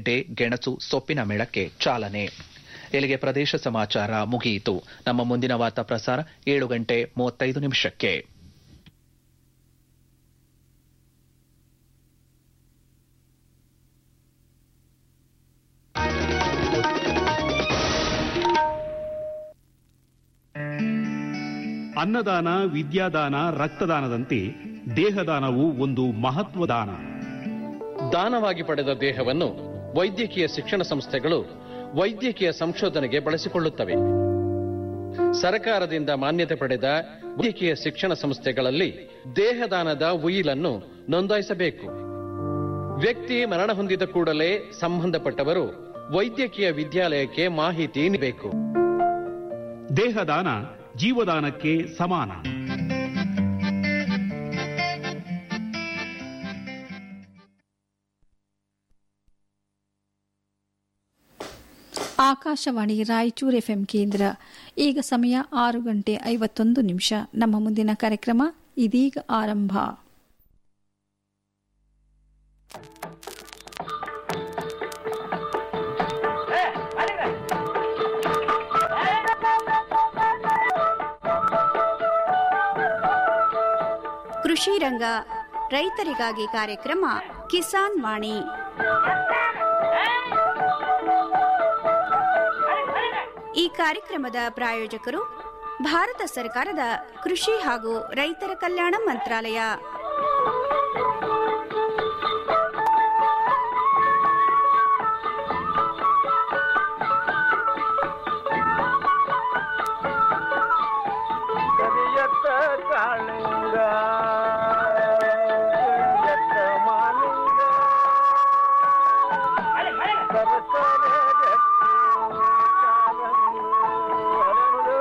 ಗೆಡ್ಡೆ ಗೆಣಸು ಸೊಪ್ಪಿನ ಮೇಳಕ್ಕೆ ಚಾಲನೆ ಇಲ್ಲಿಗೆ ಪ್ರದೇಶ ಸಮಾಚಾರ ಮುಗಿಯಿತು ನಮ್ಮ ಮುಂದಿನ ವಾರ್ತಾ ಪ್ರಸಾರ ಏಳು ಗಂಟೆ ಮೂವತ್ತೈದು ನಿಮಿಷಕ್ಕೆ ಅನ್ನದಾನ ವಿದ್ಯಾದಾನ ರಕ್ತದಾನದಂತೆ ದೇಹದಾನವು ಒಂದು ಮಹತ್ವದಾನ ದಾನವಾಗಿ ಪಡೆದ ದೇಹವನ್ನು ವೈದ್ಯಕೀಯ ಶಿಕ್ಷಣ ಸಂಸ್ಥೆಗಳು ವೈದ್ಯಕೀಯ ಸಂಶೋಧನೆಗೆ ಬಳಸಿಕೊಳ್ಳುತ್ತವೆ ಸರ್ಕಾರದಿಂದ ಮಾನ್ಯತೆ ಪಡೆದ ವೈದ್ಯಕೀಯ ಶಿಕ್ಷಣ ಸಂಸ್ಥೆಗಳಲ್ಲಿ ದೇಹದಾನದ ಉಯಿಲನ್ನು ನೋಂದಾಯಿಸಬೇಕು ವ್ಯಕ್ತಿ ಮರಣ ಹೊಂದಿದ ಕೂಡಲೇ ಸಂಬಂಧಪಟ್ಟವರು ವೈದ್ಯಕೀಯ ವಿದ್ಯಾಲಯಕ್ಕೆ ಮಾಹಿತಿ ನೀಡಬೇಕು ದೇಹದಾನ ಜೀವದಾನಕ್ಕೆ ಸಮಾನ ಆಕಾಶವಾಣಿ ರಾಯಚೂರು ಎಫ್ಎಂ ಕೇಂದ್ರ ಈಗ ಸಮಯ ಆರು ಗಂಟೆ ಐವತ್ತೊಂದು ನಿಮಿಷ ನಮ್ಮ ಮುಂದಿನ ಕಾರ್ಯಕ್ರಮ ಇದೀಗ ಆರಂಭ ಕೃಷಿ ರಂಗ ರೈತರಿಗಾಗಿ ಕಾರ್ಯಕ್ರಮ ಕಿಸಾನ್ ವಾಣಿ ಈ ಕಾರ್ಯಕ್ರಮದ ಪ್ರಾಯೋಜಕರು ಭಾರತ ಸರ್ಕಾರದ ಕೃಷಿ ಹಾಗೂ ರೈತರ ಕಲ್ಯಾಣ ಮಂತ್ರಾಲಯ ಕರಿಯತ್ತ ಕಾಳಿಂಗ ಕರಿಯತ್ತ ಮಾಲಿಂಗ ಸರಸರ ಗಟ್ಟಿ ಕಾಲಂದು ಹರಳು.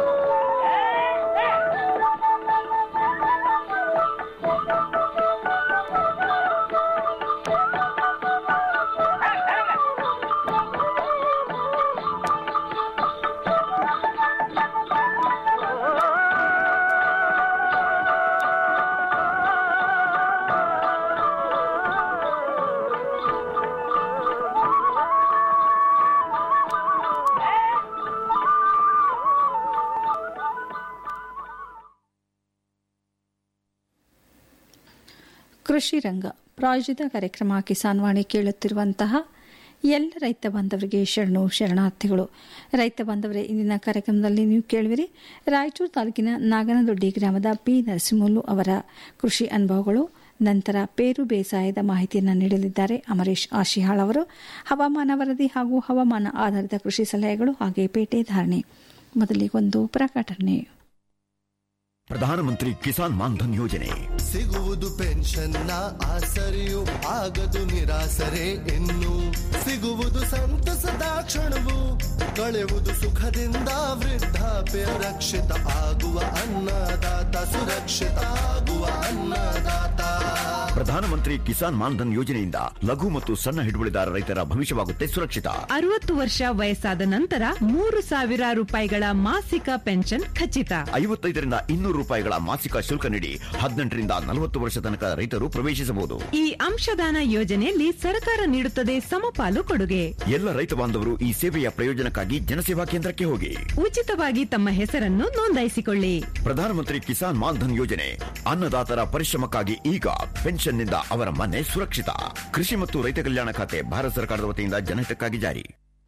ಕೃಷಿ ರಂಗ ಪ್ರಾಯೋಜಿತ ಕಾರ್ಯಕ್ರಮ ಕಿಸಾನ್ ವಾಣಿ ಕೇಳುತ್ತಿರುವಂತಹ ಎಲ್ಲ ರೈತ ಬಾಂಧವರಿಗೆ ಶರಣು ಶರಣಾರ್ಥಿಗಳು ರೈತ ಬಾಂಧವರೇ ಇಂದಿನ ಕಾರ್ಯಕ್ರಮದಲ್ಲಿ ನೀವು ಕೇಳುವಿರಿ ರಾಯಚೂರು ತಾಲೂಕಿನ ನಾಗನದೊಡ್ಡಿ ಗ್ರಾಮದ ಪಿ ನರಸಿಂಹಲು ಅವರ ಕೃಷಿ ಅನುಭವಗಳು ನಂತರ ಪೇರು ಬೇಸಾಯದ ಮಾಹಿತಿಯನ್ನು ನೀಡಲಿದ್ದಾರೆ ಅಮರೇಶ್ ಆಶಿಹಾಳ್ ಅವರು ಹವಾಮಾನ ವರದಿ ಹಾಗೂ ಹವಾಮಾನ ಆಧಾರಿತ ಕೃಷಿ ಸಲಹೆಗಳು ಹಾಗೆ ಪೇಟೆ ಧಾರಣೆ ಮೊದಲಿಗೊಂದು ಪ್ರಕಟಣೆ ಪ್ರಧಾನಮಂತ್ರಿ ಕಿಸಾನ್ ಮಾನ್ಧನ್ ಯೋಜನೆ ಸಿಗುವುದು ಪೆನ್ಷನ್ನ ಆಸರೆಯು ಆಗದು ನಿರಾಸರೆ ಇನ್ನು ಸಿಗುವುದು ಸಂತಸದ ಕ್ಷಣವು ಕಳೆಯುವುದು ಸುಖದಿಂದ ವೃದ್ಧಾಪ್ಯ ರಕ್ಷಿತ ಆಗುವ ಅನ್ನದಾತ ಸುರಕ್ಷಿತ ಆಗುವ ಅನ್ನದಾತ ಪ್ರಧಾನಮಂತ್ರಿ ಕಿಸಾನ್ ಮಾನ್ಧನ್ ಯೋಜನೆಯಿಂದ ಲಘು ಮತ್ತು ಸಣ್ಣ ಹಿಡುವಳಿದಾರ ರೈತರ ಭವಿಷ್ಯವಾಗುತ್ತೆ ಸುರಕ್ಷಿತ ಅರವತ್ತು ವರ್ಷ ವಯಸ್ಸಾದ ನಂತರ ಮೂರು ಸಾವಿರ ರೂಪಾಯಿಗಳ ಮಾಸಿಕ ಪೆನ್ಷನ್ ಖಚಿತ ಐವತ್ತೈದರಿಂದ ಇನ್ನೂರು ರೂಪಾಯಿಗಳ ಮಾಸಿಕ ಶುಲ್ಕ ನೀಡಿ ಹದಿನೆಂಟರಿಂದ ನಲವತ್ತು ವರ್ಷ ತನಕ ರೈತರು ಪ್ರವೇಶಿಸಬಹುದು ಈ ಅಂಶದಾನ ಯೋಜನೆಯಲ್ಲಿ ಸರ್ಕಾರ ನೀಡುತ್ತದೆ ಸಮಪಾಲು ಕೊಡುಗೆ ಎಲ್ಲ ರೈತ ಬಾಂಧವರು ಈ ಸೇವೆಯ ಪ್ರಯೋಜನಕ್ಕಾಗಿ ಜನಸೇವಾ ಕೇಂದ್ರಕ್ಕೆ ಹೋಗಿ ಉಚಿತವಾಗಿ ತಮ್ಮ ಹೆಸರನ್ನು ನೋಂದಾಯಿಸಿಕೊಳ್ಳಿ ಪ್ರಧಾನಮಂತ್ರಿ ಕಿಸಾನ್ ಮಾನ್ಧನ್ ಯೋಜನೆ ಅನ್ನದಾತರ ಪರಿಶ್ರಮಕ್ಕಾಗಿ ಈಗ ಪೆನ್ಷನ್ನಿಂದ ಅವರ ಮನೆ ಸುರಕ್ಷಿತ ಕೃಷಿ ಮತ್ತು ರೈತ ಕಲ್ಯಾಣ ಖಾತೆ ಭಾರತ ಸರ್ಕಾರದ ವತಿಯಿಂದ ಜನಹಿತಕ್ಕಾಗಿ ಜಾರಿ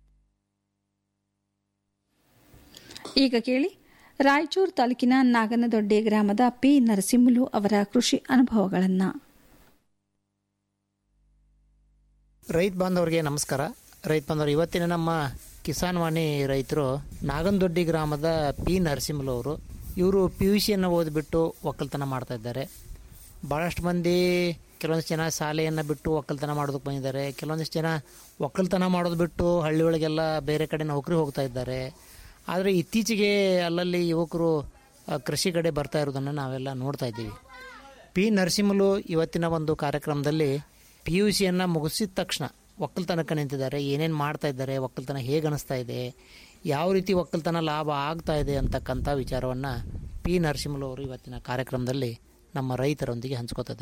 ಈಗ ಕೇಳಿ ರಾಯಚೂರು ತಾಲೂಕಿನ ನಾಗನದೊಡ್ಡೆ ಗ್ರಾಮದ ಪಿ ನರಸಿಂಹಲು ಅವರ ಕೃಷಿ ಅನುಭವಗಳನ್ನು ರೈತ ಬಾಂಧವರಿಗೆ ನಮಸ್ಕಾರ ರೈತ ಬಾಂಧವರು ಇವತ್ತಿನ ನಮ್ಮ ಕಿಸಾನ್ ವಾಣಿ ರೈತರು ನಾಗನದೊಡ್ಡಿ ಗ್ರಾಮದ ಪಿ ನರಸಿಂಹಲು ಅವರು ಇವರು ಪಿ ಯು ಸಿಯನ್ನು ಓದಿಬಿಟ್ಟು ಒಕ್ಕಲ್ತನ ಮಾಡ್ತಾ ಇದ್ದಾರೆ ಭಾಳಷ್ಟು ಮಂದಿ ಕೆಲವೊಂದಿಷ್ಟು ಜನ ಶಾಲೆಯನ್ನು ಬಿಟ್ಟು ಒಕ್ಕಲ್ತನ ಮಾಡೋದಕ್ಕೆ ಬಂದಿದ್ದಾರೆ ಕೆಲವೊಂದಿಷ್ಟು ಜನ ಒಕ್ಕಲ್ತನ ಮಾಡೋದು ಬಿಟ್ಟು ಹಳ್ಳಿ ಒಳಗೆಲ್ಲ ಬೇರೆ ಕಡೆ ನೌಕರಿ ಹೋಗ್ತಾ ಇದ್ದಾರೆ ಆದರೆ ಇತ್ತೀಚೆಗೆ ಅಲ್ಲಲ್ಲಿ ಯುವಕರು ಆ, ಕೃಷಿ ಕಡೆ ಬರ್ತಾ ಇರೋದನ್ನು ನಾವೆಲ್ಲ ನೋಡ್ತಾ ಇದ್ದೀವಿ ಪಿ ನರಸಿಂಹಲು ಇವತ್ತಿನ ಒಂದು ಕಾರ್ಯಕ್ರಮದಲ್ಲಿ ಪಿ ಯು ಸಿಯನ್ನು ಮುಗಿಸಿದ ತಕ್ಷಣ ಒಕ್ಕಲ್ತನಕ್ಕೆ ನಿಂತಿದ್ದಾರೆ ಏನೇನು ಮಾಡ್ತಾ ಇದ್ದಾರೆ ಒಕ್ಕಲ್ತನ ಹೇಗೆ ಅನಿಸ್ತಾ ಇದೆ ಯಾವ ರೀತಿ ಒಕ್ಕಲ್ತನ ಲಾಭ ಆಗ್ತಾ ಇದೆ ಅಂತಕ್ಕಂಥ ವಿಚಾರವನ್ನು ಪಿ ನರಸಿಂಹಲು ಅವರು ಇವತ್ತಿನ ಕಾರ್ಯಕ್ರಮದಲ್ಲಿ ನಮ್ಮ ರೈತರೊಂದಿಗೆ ಹಂಚ್ಕೋತಿದ್ದಾರೆ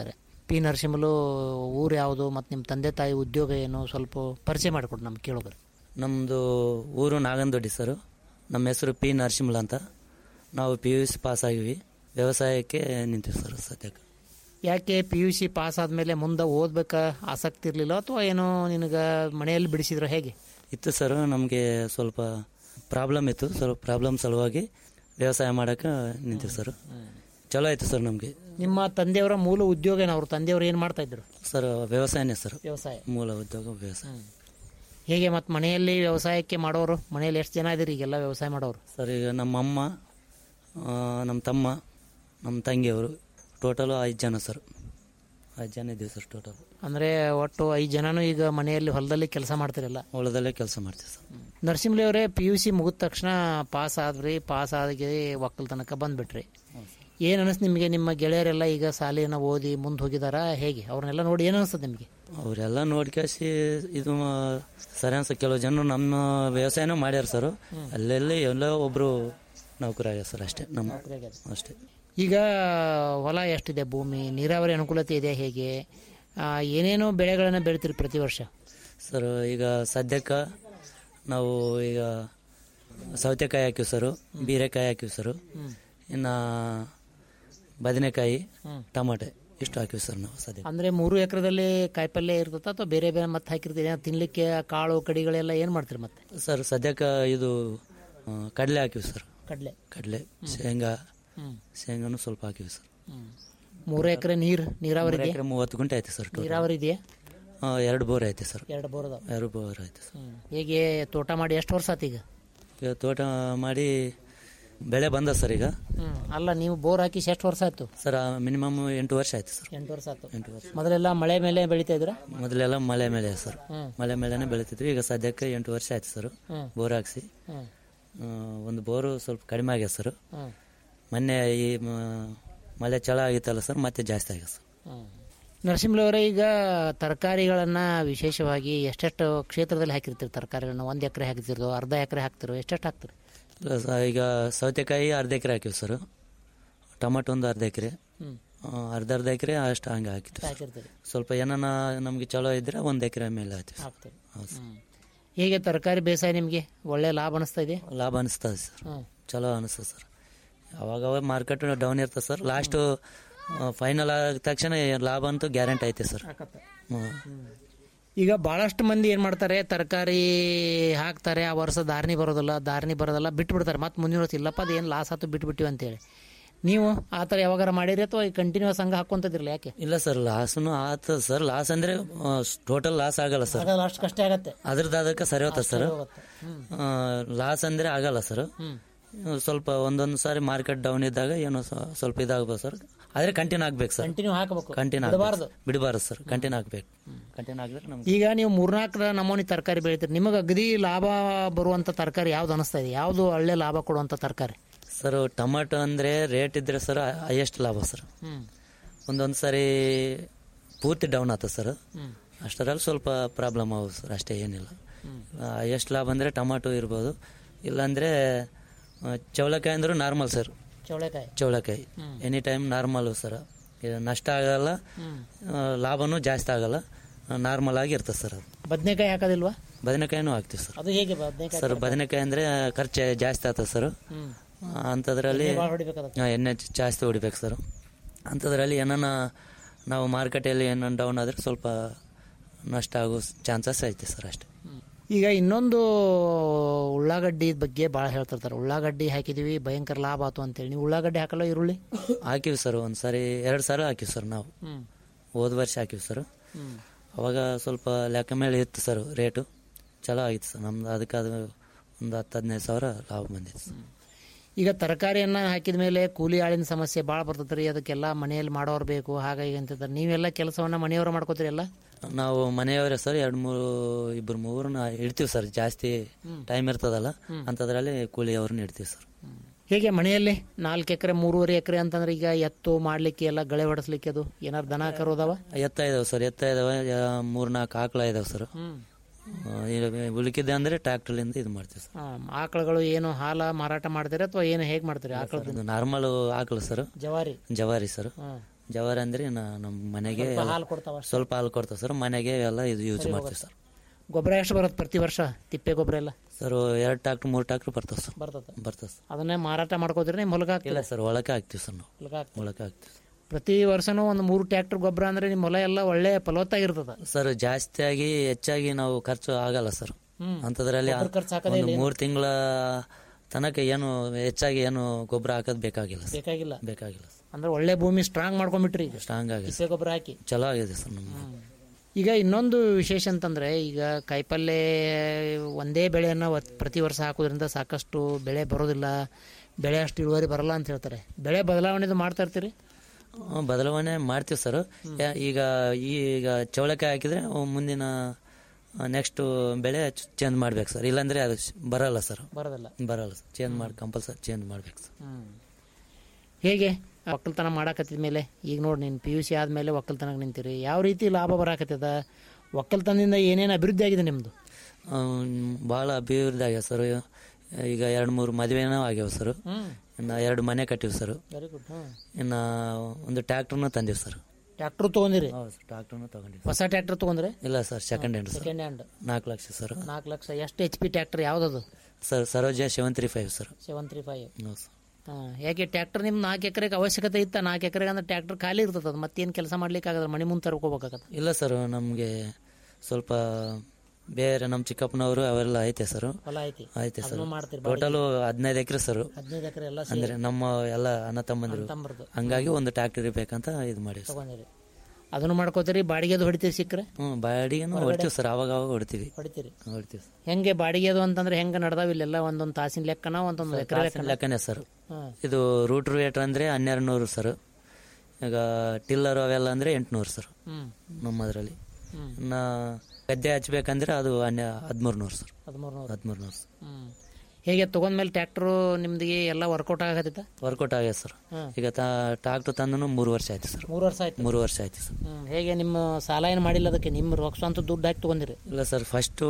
ಪಿ ನರಸಿಂಹಲು ಊರು ಯಾವುದು ಮತ್ತು ನಿಮ್ಮ ತಂದೆ ತಾಯಿ ಉದ್ಯೋಗ ಏನು ಸ್ವಲ್ಪ ಪರಿಚಯ ಮಾಡಿಕೊಡು ನಮ್ಗೆ ಕೇಳೋಬ್ರಿ ನಮ್ಮದು ಊರು ನಾಗನದೊಡ್ಡಿ ಸರ್ ನಮ್ಮ ಹೆಸರು ಪಿ ನರಸಿಂಹಲ ಅಂತ ನಾವು ಪಿ ಯು ಸಿ ಪಾಸ್ ಆಗಿವಿ ವ್ಯವಸಾಯಕ್ಕೆ ನಿಂತೀವಿ ಸರ್ ಸದ್ಯಕ್ಕೆ ಯಾಕೆ ಪಿ ಯು ಸಿ ಪಾಸ್ ಆದಮೇಲೆ ಮುಂದೆ ಓದ್ಬೇಕಾ ಆಸಕ್ತಿ ಇರಲಿಲ್ಲ ಅಥವಾ ಏನೋ ನಿನಗೆ ಮನೆಯಲ್ಲಿ ಬಿಡಿಸಿದ್ರು ಹೇಗೆ ಇತ್ತು ಸರ್ ನಮಗೆ ಸ್ವಲ್ಪ ಪ್ರಾಬ್ಲಮ್ ಇತ್ತು ಸ್ವಲ್ಪ ಪ್ರಾಬ್ಲಮ್ ಸಲುವಾಗಿ ವ್ಯವಸಾಯ ಮಾಡೋಕೆ ನಿಂತೀವಿ ಸರ್ ಚಲೋ ಆಯ್ತು ಸರ್ ನಮಗೆ ನಿಮ್ಮ ತಂದೆಯವರ ಮೂಲ ಉದ್ಯೋಗ ಏನು ಅವ್ರ ತಂದೆಯವರು ಏನು ಮಾಡ್ತಾ ಇದ್ರು ಸರ್ ವ್ಯವಸಾಯನೇ ಸರ್ ವ್ಯವಸಾಯ ಮೂಲ ಉದ್ಯೋಗ ವ್ಯವಸಾಯ ಹೇಗೆ ಮತ್ತು ಮನೆಯಲ್ಲಿ ವ್ಯವಸಾಯಕ್ಕೆ ಮಾಡೋರು ಮನೆಯಲ್ಲಿ ಎಷ್ಟು ಜನ ಇದ್ದೀರಿ ಈಗೆಲ್ಲ ವ್ಯವಸಾಯ ಮಾಡೋರು ಸರ್ ಈಗ ನಮ್ಮ ಅಮ್ಮ ಆ, ನಮ್ಮ ತಮ್ಮ ನಮ್ಮ ತಂಗಿಯವರು ಟೋಟಲು ಐದು ಜನ ಸರ್ ಐದು ಜನ ಇದ್ದೀವಿ ಸರ್ ಟೋಟಲ್ ಅಂದರೆ ಒಟ್ಟು ಐದು ಜನನೂ ಈಗ ಮನೆಯಲ್ಲಿ ಹೊಲದಲ್ಲಿ ಕೆಲಸ ಮಾಡ್ತಿರಲ್ಲ ಹೊಲದಲ್ಲೇ ಕೆಲಸ ಮಾಡ್ತೀವಿ ಸರ್ ನರಸಿಂಹಲಿ ಅವರೇ ಪಿ ಯು ಸಿ ಮುಗಿದ ತಕ್ಷಣ ಪಾಸ್ ಆದ್ರಿ ಪಾಸ್ ಆಗಿ ಒಕ್ಕಲ್ತನಕ ಬಂದ್ಬಿಟ್ರಿ ಏನು ಅನಿಸ್ತು ನಿಮಗೆ ನಿಮ್ಮ ಗೆಳೆಯರೆಲ್ಲ ಈಗ ಶಾಲೆಯನ್ನು ಓದಿ ಮುಂದೆ ಹೋಗಿದಾರ ಹೇಗೆ ಅವ್ರನ್ನೆಲ್ಲ ನೋಡಿ ಏನು ಅನಿಸ್ತದೆ ನಿಮಗೆ ಅವರೆಲ್ಲ ನೋಡ್ಕೇಸಿ ಇದು ಮ- ಸರಿ ಅನ್ಸ ಕೆಲವು ಜನರು ನಮ್ಮ ವ್ಯವಸಾಯನೂ ಮಾಡ್ಯಾರ ಸರ್ ಅಲ್ಲೆಲ್ಲಿ ಎಲ್ಲ ಒಬ್ರು ನೌಕರಿ ಆಗ್ಯಾರ ಸರ್ ಅಷ್ಟೇ ನಮ್ಮ ಅಷ್ಟೇ ಈಗ ಹೊಲ ಎಷ್ಟಿದೆ ಭೂಮಿ ನೀರಾವರಿ ಅನುಕೂಲತೆ ಇದೆ ಹೇಗೆ ಆ, ಏನೇನೋ ಬೆಳೆಗಳನ್ನು ಬೆಳಿತೀರಿ ಪ್ರತಿ ವರ್ಷ ಸರ್ ಈಗ ಸದ್ಯಕ್ಕೆ ನಾವು ಈಗ ಸೌತೆಕಾಯಿ ಹಾಕಿವಿ ಸರ್ ಬೀರೆಕಾಯಿ ಹಾಕಿವಿ ಸರ್ ಇನ್ನು ಬದನೆಕಾಯಿ ಟಮಾಟೆ ಇಷ್ಟು ಹಾಕಿವಿ ಸರ್ ನಾವು ಸದ್ಯ ಅಂದ್ರೆ ಮೂರು ಎಕರೆದಲ್ಲಿ ಕಾಯಿಪಲ್ಯ ಇರ್ತದ ಅಥವಾ ಬೇರೆ ಬೇರೆ ಮತ್ತೆ ಹಾಕಿರ್ತೀರಿ ಏನಾದ್ರು ತಿನ್ಲಿಕ್ಕೆ ಕಾಳು ಕಡಿಗಳೆಲ್ಲ ಏನು ಮಾಡ್ತೀರಿ ಮತ್ತೆ ಸರ್ ಸದ್ಯಕ್ಕೆ ಇದು ಆ, ಕಡಲೆ ಹಾಕಿವಿ ಸರ್ ಕಡಲೆ ಕಡಲೆ ಶೇಂಗಾ ಹ್ಮ್. ಶೇಂಗಾನು ಸ್ವಲ್ಪ ಹಾಕಿವಿ ಸರ್ ಮೂರು ಎಕರೆ ನೀರು ನೀರಾವರಿ ಮೂರು ಇದೆಯಾ ಎಕರೆ ಮೂವತ್ತು ಗುಂಟೆ ಐತೆ ಸರ್ total. ನೀರಾವರಿ ಇದೆಯಾ ಆ, ಎರಡು ಬೋರ್ ಐತೆ ಸರ್ ಎರಡು ಬೋರ್ ಅದಾವ ಎರಡು ಬೋರ್ ಐತೆ ಸರ್ ಹೇಗೆ ತೋಟ ಮಾಡಿ ಎಷ್ಟು ವರ್ಷ ಆತು ಈಗ ಈಗ ತೋಟ ಮಾಡಿ ಬೆಳೆ ಬಂದ ಸರ್ ಈಗ ಹ್ಮ್ ಅಲ್ಲ ನೀವು ಬೋರ್ ಹಾಕಿ ಎಷ್ಟು ವರ್ಷ ಆಯ್ತು ಸರ್ ಮಿನಿಮಮ್ ಎಂಟು ವರ್ಷ ಆಯ್ತು ಸರ್ ಎಂಟು ವರ್ಷ ಆಯ್ತು ಎಂಟು ವರ್ಷ ಮೊದಲೆಲ್ಲ ಮಳೆ ಮೇಲೆ ಬೆಳಿತಾ ಇದ್ರ ಮೊದಲೆಲ್ಲ ಮಳೆ ಮೇಲೆ ಸರ್ ಹ್ಮ್. ಮಳೆ ಮೇಲೆನೆ ಬೆಳಿತಿದ್ವಿ ಈಗ ಸದ್ಯಕ್ಕೆ ಎಂಟು ವರ್ಷ ಆಯ್ತು ಸರ್ ಹ್ಮ್. ಬೋರ್ ಹಾಕ್ಸಿ ಹ್ಮ್. ಆ, ಒಂದು ಬೋರು ಸ್ವಲ್ಪ ಕಡಿಮೆ ಆಗ್ಯದ ಸರ್ ಹ್ಮ್. ಮೊನ್ನೆ ಈ ಮ- ಮಳೆ ಚಳ ಆಗಿತ್ತಲ್ಲ ಸರ್ ಮತ್ತೆ ಜಾಸ್ತಿ ಆಗ್ಯದ ಸರ್ ನರಸಿಂಹಲವರೇ ಈಗ ತರಕಾರಿಗಳನ್ನ ವಿಶೇಷವಾಗಿ ಎಷ್ಟೆಷ್ಟು ಕ್ಷೇತ್ರದಲ್ಲಿ ಹಾಕಿರ್ತೀರಿ ತರಕಾರಿಗಳನ್ನ ಒಂದ್ ಎಕರೆ ಹಾಕಿರ್ತಿರೋ ಅರ್ಧ ಎಕರೆ ಹಾಕ್ತಿರೋ ಎಷ್ಟೆಷ್ಟು ಹಾಕ್ತಿರಿ ಇಲ್ಲ ಸ- ಈಗ ಸೌತೆಕಾಯಿ ಅರ್ಧ ಎಕರೆ ಹಾಕಿವಿ ಸರ್ ಟೊಮಾಟೊ ಒಂದು ಅರ್ಧ ಎಕರೆ ಹ್ಮ್. ಅರ್ಧ ಅರ್ಧ ಎಕರೆ ಅಷ್ಟು ಹಂಗೆ ಹಾಕಿತ್ತು ಸರ್. ಹಾಕಿರ್ತೀರಿ ಸ್ವಲ್ಪ ಏನಾನ ನಮಗೆ ಚಲೋ ಇದ್ರೆ ಒಂದು ಎಕರೆ ಮೇಲೆ ಹಾಕ್ತೀವಿ ಸರ್. ಹಾಕ್ತೀರಿ ಹೌದು ಸರ್. ಹೇಗೆ ತರಕಾರಿ ಬೇಸಾಯ ನಿಮಗೆ ಒಳ್ಳೆ ಲಾಭ ಅನಿಸ್ತಾ ಇದೆ ಲಾಭ ಅನಿಸ್ತದೆ ಸರ್ ಹ್ಮ್. ಚಲೋ ಅನಿಸ್ತದೆ ಸರ್ ಅವಾಗ ಅವಾಗ ಮಾರ್ಕೆಟ್ ಡೌನ್ ಇರ್ತದೆ ಸರ್ ಲಾಸ್ಟು ಫೈನಲ್ ಆದ ತಕ್ಷಣ ಲಾಭ ಅಂತೂ ಗ್ಯಾರಂಟಿ ಐತೆ ಸರ್ ಹ್ಮ್. ಈಗ ಬಹಳಷ್ಟು ಮಂದಿ ಏನ್ ಮಾಡ್ತಾರೆ ತರಕಾರಿ ಹಾಕ್ತಾರೆ ಆ ವರ್ಷ ಧಾರಣಿ ಬರೋದಿಲ್ಲ ಧಾರಣಿ ಬರೋದಿಲ್ಲ ಬಿಟ್ಟು ಬಿಡ್ತಾರೆ ಮತ್ತೆ ಮುಂದಿನ ವರ್ಷ ಇಲ್ಲಪ್ಪ ಅದೇನು ಲಾಸ್ ಆಯ್ತು ಬಿಟ್ಟು ಬಿಟ್ಟಿವಿ ಅಂತೇಳಿ ನೀವು ಆ ಥರ ಯಾವಾಗಾರ ಮಾಡಿರಿ ಅಥವಾ ಕಂಟಿನ್ಯೂಸ್ ಹಂಗೆ ಹಾಕೊಂತಿದ್ರಲ್ಲ ಯಾಕೆ ಇಲ್ಲ ಸರ್ ಲಾಸ್ನು ಆತ ಸರ್ ಲಾಸ್ ಅಂದ್ರೆ ಟೋಟಲ್ ಲಾಸ್ ಆಗಲ್ಲ ಸರ್ ಅಷ್ಟು ಕಷ್ಟ ಆಗತ್ತೆ ಅದ್ರದ್ದು ಅದಕ್ಕೆ ಸರಿ ಹೋಗ್ತದೆ ಸರ್ ಲಾಸ್ ಅಂದ್ರೆ ಆಗಲ್ಲ ಸರ್ ಸ್ವಲ್ಪ ಒಂದೊಂದು ಸಾರಿ ಮಾರ್ಕೆಟ್ ಡೌನ್ ಇದ್ದಾಗ ಏನೋ ಸ- ಸ್ವಲ್ಪ ಇದಾಗ್ಬೋದು ಸರ್ ಆದ್ರೆ ಕಂಟಿನ್ಯೂ ಆಗ್ಬೇಕು ಸರ್ ಕಂಟಿನ್ಯೂ ಹಾಕಬೇಕು ಕಂಟಿನ್ಯೂ ಬಿಡಬಾರ್ದು. ಬಿಡಬಾರ್ದು ಸರ್ ಕಂಟಿನ್ಯೂ ಆಗ್ಬೇಕು ಕಂಟಿನ್ಯೂ ಆಗಿದ್ರೆ ನಮ್ಗೆ ಈಗ ನೀವು ಮೂರ್ನಾಲ್ಕು ನಮೂನಿ ತರಕಾರಿ ಬೆಳಿತೀರಿ ನಿಮಗೆ ಅಗದಿ ಲಾಭ ಬರುವಂತ ತರಕಾರಿ ಯಾವ್ದು ಅನಿಸ್ತಾ ಇದೆ ಯಾವ್ದು ಒಳ್ಳೆ ಲಾಭ ಕೊಡುವಂತ ತರಕಾರಿ ಸರ್ ಟೊಮಾಟೊ ಅಂದ್ರೆ ರೇಟ್ ಇದ್ರೆ ಸರ್ ಹೈಯೆಸ್ಟ್ ಲಾಭ ಸರ್ ಹ್ಮ್ ಒಂದೊಂದು ಸಾರಿ ಪೂರ್ತಿ ಡೌನ್ ಆತ ಸರ್ ಹ್ಮ್. ಅಷ್ಟರಲ್ಲಿ ಸ್ವಲ್ಪ ಪ್ರಾಬ್ಲಮ್ ಆಗೋದು ಸರ್ ಅಷ್ಟೇ ಏನಿಲ್ಲ ಎಷ್ಟು ಲಾಭ ಅಂದರೆ ಟೊಮಾಟೊ ಇರ್ಬೋದು ಇಲ್ಲಾಂದರೆ ಚೌಳೆಕಾಯಿ ಅಂದರೂ ನಾರ್ಮಲ್ ಸರ್ ಚೌಳೆಕಾಯಿ ಚೌಳೆಕಾಯಿ ಎನಿ ಟೈಮ್ ನಾರ್ಮಲ್ ಸರ್ ಇದು ನಷ್ಟ ಆಗಲ್ಲ ಆ, ಲಾಭನೂ ಜಾಸ್ತಿ ಆಗಲ್ಲ ನಾರ್ಮಲ್ ಆಗಿ ಇರ್ತದೆ ಸರ್ ಅದು ಬದನೆಕಾಯಿ ಹಾಕೋದಿಲ್ವಾ ಬದನೆಕಾಯಿನೂ ಹಾಕ್ತೀವಿ ಸರ್ ಅದು ಹೇಗೆ ಬದನೆಕಾಯಿ ಸರ್ ಬದನೆಕಾಯಿ ಅಂದರೆ ಖರ್ಚು ಜಾಸ್ತಿ ಆಗ್ತದೆ ಸರ್ ಹ್ಮ್. ಅಂಥದ್ರಲ್ಲಿ ಎಣ್ಣೆ ಭಾಳ ಹೊಡಿಬೇಕು ಅದಕ್ಕೆ. ಹಾ, ಎಣ್ಣೆ ಜ- ಜಾಸ್ತಿ ಹೊಡಿಬೇಕು ಸರ್ ಅಂಥದ್ರಲ್ಲಿ ಏನಾನ ನಾವು ಮಾರ್ಕೆಟಲ್ಲಿ ಏನಾನ ಡೌನ್ ಆದರೆ ಸ್ವಲ್ಪ ನಷ್ಟ ಆಗೋ ಚಾನ್ಸಸ್ ಐತೆ ಸರ್ ಅಷ್ಟೇ ಈಗ ಇನ್ನೊಂದು ಉಳ್ಳಾಗಡ್ಡಿ ಬಗ್ಗೆ ಭಾಳ ಹೇಳ್ತಿರ್ತಾರೆ ಉಳ್ಳಾಗಡ್ಡಿ ಹಾಕಿದೀವಿ ಭಯಂಕರ ಲಾಭ ಆತು ಅಂತೇಳಿ ನೀವು ಉಳ್ಳಾಗಡ್ಡಿ ಹಾಕಲ್ಲ ಈರುಳ್ಳಿ ಹಾಕಿವಿ ಸರ್ ಒಂದು ಸಾರಿ ಎರಡು ಸಾರಿ ಹಾಕಿವಿ ಸರ್ ನಾವು ಹ್ಮ್. ಹೋದ ವರ್ಷ ಹಾಕಿವಿ ಸರ್ ಹ್ಮ್. ಅವಾಗ ಸ್ವಲ್ಪ ಲೆಕ್ಕ ಮೇಲೆ ಇತ್ತು ಸರ್ ರೇಟು ಚಲೋ ಆಗಿತ್ತು ಸರ್ ನಮ್ದು ಅದಕ್ಕೆ ಅದು ಒಂದು ಹತ್ತು ಹದಿನೈದು ಸಾವಿರ ಲಾಭ ಬಂದಿತ್ತು ಸರ್ ಈಗ ತರಕಾರಿಯನ್ನ ಹಾಕಿದ ಮೇಲೆ ಕೂಲಿ ಆಳಿನ ಸಮಸ್ಯೆ ಭಾಳ ಬರ್ತೈತ್ರಿ ಅದಕ್ಕೆಲ್ಲ ಮನೆಯಲ್ಲಿ ಮಾಡೋರು ಬೇಕು ಹಾಗಾಗಿ ಅಂತಿದ್ದಾರೆ ನೀವೆಲ್ಲ ಕೆಲಸವನ್ನ ಮನೆಯವರು ಮಾಡ್ಕೋತೀರಿ ಎಲ್ಲ ನಾವು ಮನೆಯವರೇ ಸರ್ ಎರಡು ಮೂರು ಇಬ್ಬರು ಮೂರನ್ನ ಇಡ್ತೀವಿ ಸರ್ ಜಾಸ್ತಿ ಟೈಮ್ ಇರ್ತದಲ್ಲ ಅಂಥದ್ರಲ್ಲಿ ಕೂಲಿ ಅವ್ರನ್ನ ಇಡ್ತೀವಿ ಸರ್ ಹೇಗೆ ಮನೆಯಲ್ಲಿ ನಾಲ್ಕು ಎಕರೆ ಮೂರುವರೆ ಎಕರೆ ಅಂತಂದ್ರೆ ಈಗ ಎತ್ತು ಮಾಡ್ಲಿಕ್ಕೆ ಎಲ್ಲ ಗಳೆ ಹೊಡೆಸ್ಲಿಕ್ಕೆ ಅದು ಏನಾರು ದನ ಕರು ಅದಾವ ಎತ್ತ ಇದಾವೆ ಸರ್ ಎತ್ತ ಇದಾವೆ ಮೂರ್ನಾಲ್ಕು ಆಕಳ ಇದಾವೆ ಸರ್ ಆ, ಈಗ ಉಳಿಕಿದೆ ಅಂದ್ರೆ ಟ್ರ್ಯಾಕ್ಟರ್ಲಿಂದ ಇದು ಮಾಡ್ತೀವಿ ಸರ್ ಆ, ಆಕಳುಗಳು ಏನು ಹಾಲ ಮಾರಾಟ ಮಾಡ್ತೀರಾ ಅಥವಾ ಏನು ಹೇಗೆ ಮಾಡ್ತೀರಿ ಆಕಳದಿಂದ ನಾರ್ಮಲ್ ಆಕಳು ಸರ್ ಜವಾರಿ ಜವಾರಿ ಸರ್ ಹ್ಮ್. ಜವಾರಿ ಅಂದ್ರೆ ನಾ- ನಮ್ಮ ಮನೆಗೆ ಸ್ವಲ್ಪ ಎಲ್ಲ- ಹಾಲು ಕೊಡ್ತಾವ ಅಷ್ಟೇ. ಸ್ವಲ್ಪ ಹಾಲು ಕೊಡ್ತಾವ ಸರ್ ಮನೆಗೆ ಎಲ್ಲ ಇದು ಯೂಸ್ ಸರಿ ಮಾಡ್ತೀವಿ ಹೋಗುತ್ತೆ. ಸರ್ ಗೊಬ್ಬರ ಎಷ್ಟು ಬರುತ್ತೆ ಪ್ರತಿ ವರ್ಷ ತಿಪ್ಪೆ ಗೊಬ್ಬರ ಎಲ್ಲ ಸರ್ ಎರಡು ಟ್ರಾಕ್ಟರ್ ಮೂರು ಟ್ರಾಕ್ಟರ್ ಬರ್ತಾವೆ ಸರ್ ಬರ್ತದೆ ಬರ್ತದೆ ಸರ್ ಅದನ್ನೇ ಮಾರಾಟ ಮಾಡ್ಕೋತೀರಿ ನಿಮ್ಮ ಹೊಲಕ್ಕೆ ಹಾಕ್ತೀರಿ? ಇಲ್ಲ ಸರ್ ಒಳಗೆ ಹಾಕ್ತೀವಿ ಸರ್ ನಾವು ಹೊಲಕ್ಕೆ ಹಾಕ್ತೀರಿ. ಒಳಗೆ ಹಾಕ್ತೀವಿ ಪ್ರತಿ ವರ್ಷನೂ ಒಂದು ಮೂರು ಟ್ರ್ಯಾಕ್ಟರ್ ಗೊಬ್ಬರ ಅಂದ್ರೆ ನಿಮ್ಮ ಹೊಲ ಎಲ್ಲ ಒಳ್ಳೆ ಫಲವತ್ತಾಗಿರ್ತದ ಸರ್ ಜಾಸ್ತಿಯಾಗಿ ಹೆಚ್ಚಾಗಿ ನಾವು ಖರ್ಚು ಆಗಲ್ಲ ಸರ್ ಹ್ಮ್. ಅಂಥದ್ರಲ್ಲಿ ಗೊಬ್ಬರ ಖರ್ಚು ಹಾಕೋದೇ ಒಂದು ಇಲ್ಲ ಮೂರು ತಿಂಗಳ ತನಕ ಏನು ಹೆಚ್ಚಾಗಿ ಏನು ಗೊಬ್ಬರ ಹಾಕೋದು ಬೇಕಾಗಿಲ್ಲ ಸರ್ ಬೇಕಾಗಿಲ್ಲ ಬೇಕಾಗಿಲ್ಲ ಸರ್ ಅಂದ್ರೆ ಒಳ್ಳೆ ಭೂಮಿ ಸ್ಟ್ರಾಂಗ್ ಮಾಡ್ಕೊಂಡ್ಬಿಟ್ರಿ ಈಗ ಸ್ಟ್ರಾಂಗ್ ಆಗಿದೆ ತಿಪ್ಪೆ ಗೊಬ್ಬರ ಹಾಕಿ ಚಲೋ ಆಗಿದೆ ಸರ್ ನಮ್ಮ ಈಗ ಇನ್ನೊಂದು ವಿಶೇಷ ಅಂತಂದ್ರೆ ಈಗ ಕಾಯಿಪಲ್ಯ ಒಂದೇ ಬೆಳೆಯನ್ನ ಒತ್- ಪ್ರತಿ ವರ್ಷ ಹಾಕೋದ್ರಿಂದ ಸಾಕಷ್ಟು ಬೆಳೆ ಬರೋದಿಲ್ಲ ಬೆಳೆ ಅಷ್ಟು ಇಳುವರಿ ಬರಲ್ಲ ಅಂತ ಹೇಳ್ತಾರೆ ಬೆಳೆ ಬದಲಾವಣೆ ಮಾಡ್ತಾ ಇರ್ತೀರಿ ಹ್ಮ್, ಬದಲಾವಣೆ ಮಾಡ್ತೀವಿ ಸರ್ ಯಾ- ಈಗ ಈಗ ಚೌಳೆಕಾಯಿ ಹಾಕಿದ್ರೆ ಅವು ಮುಂದಿನ ನೆಕ್ಸ್ಟ್ ಬೆಳೆ ಚೇಂಜ್ ಮಾಡ್ಬೇಕು ಸರ್ ಇಲ್ಲಾಂದ್ರೆ ಅದು ಶ- ಬರಲ್ಲ ಸರ್ ಬರೋದಿಲ್ಲ ಬರಲ್ಲ ಸರ್ ಚೇಂಜ್ ಮಾಡಿ ಕಂಪಲ್ಸರಿ ಚೇಂಜ್ ಮಾಡ್ಬೇಕು ಸರ್ ಹೇಗೆ ಒಕ್ಕಲ್ತನ ಮಾಡಾಕತ್ತಿದ ಮೇಲೆ ಈಗ ನೋಡಿ ನೀನು ಪಿ ಯು ಸಿ ಆದಮೇಲೆ ಒಕ್ಕಲ್ತನಕ್ಕೆ ನಿಂತೀರಿ ಯಾವ ರೀತಿ ಲಾಭ ಬರಾಕತ್ತದ ಒಕ್ಕಲ್ತನದಿಂದ ಏನೇನು ಅಭಿವೃದ್ಧಿ ಆಗಿದೆ ನಿಮ್ಮದು ಭಾಳ ಅಭಿವೃದ್ಧಿ ಆಗ್ಯಾವ ಸರ್ ಈಗ ಎರಡು ಮೂರು ಮದುವೆನೂ ಆಗ್ಯಾವ ಸರ್ ಹ್ಮ್. ಇನ್ನು ಎರಡು ಮನೆ ಕಟ್ಟಿವಿ ಸರ್ ವೆರಿ ಗುಡ್ ಹ್ಞೂ ಇನ್ನು ಒಂದು ಟ್ಯಾಕ್ಟರ್ನು ತಂದೀವಿ ಸರ್ ಟ್ರ್ಯಾಕ್ಟರ್ ತೊಗೊಂಡಿರಿ ಹೌದು ಸರ್ ಟ್ಯಾಕ್ಟರ್ನು ತಗೊಂಡಿವಿ ಹೊಸ ಟ್ರ್ಯಾಕ್ಟರ್ ತೊಗೊಂಡ್ರೆ ಇಲ್ಲ sir second hand sir second hand ನಾಲ್ಕು ಲಕ್ಷ ಸರ್ ನಾಲ್ಕು ಲಕ್ಷ ಎಷ್ಟು ಎಚ್ ಪಿ ಟ್ರ್ಯಾಕ್ಟರ್ ಯಾವುದದು sir Swaraj seven three five sir seven three five ಹೌದು ಸರ್ ಹಾಂ ಯಾಕೆ ಟ್ರ್ಯಾಕ್ಟರ್ ನಿಮ್ಮ ನಾಲ್ಕು ಎಕರೆಗೆ ಅವಶ್ಯಕತೆ ಇತ್ತ ನಾಲ್ಕು ಎಕರೆಗೆ ಅಂದ್ರೆ ಟ್ರ್ಯಾಕ್ಟರ್ ಖಾಲಿ ಇರ್ತದೆ ಅದು ಮತ್ತೇನು ಕೆಲಸ ಮಾಡ್ಲಿಕ್ಕೆ ಆಗಲ್ಲ ಮನೆ ಮುಂದೆ ತರ್ಕೋಬೇಕಾಗತ್ತೆ ಇಲ್ಲ ಸರ್ ನಮಗೆ ಸ್ವಲ್ಪ ಬೇರೆ ನಮ್ಮ ಚಿಕ್ಕಪ್ಪನವರು ಅವೆಲ್ಲ ಐತೆ ಸರ್ ಹೊಲ ಐತಿ ಐತೆ ಸರ್ ಅದನ್ನೂ ಮಾಡ್ತೀರಿ ಟೋಟಲ್ ಹದಿನೈದು ಎಕರೆ ಸರ್ ಹದಿನೈದು ಎಕರೆ ಎಲ್ಲ ಅಂದ್ರೆ ನಮ್ಮ ಎಲ್ಲ ಅಣ್ಣ ತಮ್ಮಂದಿರು ತಮ್ಮಂದಿರ್ದು. ಹಂಗಾಗಿ ಒಂದು ಟ್ಯಾಕ್ಟರ್ ಬೇಕಂತ ಇದು ಮಾಡಿ ಸರ್ ತಗೊಂಡಿರಿ ಅದನ್ನು ಮಾಡ್ಕೋತೀರಿ ಬಾಡಿಗೆದು ಹೊಡಿತೀರಿ ಸಿಕ್ಕರೆ ಹ್ಞೂ ಬಾಡಿಗೆನೂ ಹೊಡ್ತೀವಿ ಸರ್ ಅವಾಗ ಅವಾಗ ಹೊಡ್ತೀವಿ ಹೊಡಿತೀರಿ ಹೊಡ್ತೀವಿ ಸರ್ ಹೆಂಗೆ ಬಾಡಿಗೆದು ಅಂತಂದ್ರೆ ಹೆಂಗೆ ನಡ್ದಾವ ಇಲ್ಲೆಲ್ಲ ಒಂದೊಂದು ತಾಸಿನ ಲೆಕ್ಕನ ಒಂದೊಂದು ಎಕರೆ ತಾಸಿನ ಲೆಕ್ಕನ ಲೆಕ್ಕನೇ ಸರ್ ಹಾಂ ಇದು ರೂಟ್ ರೇಟ್ ಅಂದ್ರೆ ಹನ್ನೆರಡು ನೂರು ಸರ್ ಈಗ ಟಿಲ್ಲರ್ ಅವೆಲ್ಲ ಅಂದ್ರೆ ಎಂಟುನೂರು ಸರ್ ಹ್ಮ್. ನಮ್ಮದ್ರಲ್ಲಿ ಹ್ಮ್. ಇನ್ನು ಗದ್ದೆ ಹಚ್ಬೇಕಂದ್ರೆ ಅದು ಹನ್ನೆ ಹದಿಮೂರು ನೂರು ಸರ್ ಹದಿಮೂರು ನೂರು ಹದಿಮೂರು ನೂರು ಸರ್ ಹ್ಮ್ ಹೇಗೆ ತಗೊಂಡ್ಮೇಲೆ ಟ್ರ್ಯಾಕ್ಟ್ರು ನಿಮ್ದಿಗೆ ಎಲ್ಲ ವರ್ಕೌಟ್ ಆಗತ್ತಿತ್ತ ವರ್ಕೌಟ್ ಆಗ್ಯದ ಸರ್ ಹ್ಮ್. ಈಗ ಟ್ರಾಕ್ಟರ್ ತಂದನು ಮೂರು ವರ್ಷ ಆಯ್ತು ಸರ್ ಮೂರು ವರ್ಷ ಆಯ್ತು ಮೂರು ವರ್ಷ ಆಯ್ತು ಸರ್ ಹ್ಮ್ ಹೇಗೆ ನಿಮ್ಮ ಸಾಲ ಏನು ಮಾಡಿಲ್ಲ ಅದಕ್ಕೆ ನಿಮ್ಮ ರೊಕ್ಕ ಸ್ವಂತ ದುಡ್ಡು ಹಾಕಿ ತಗೊಂಡಿರಿ ಇಲ್ಲ ಸರ್ ಫಸ್ಟು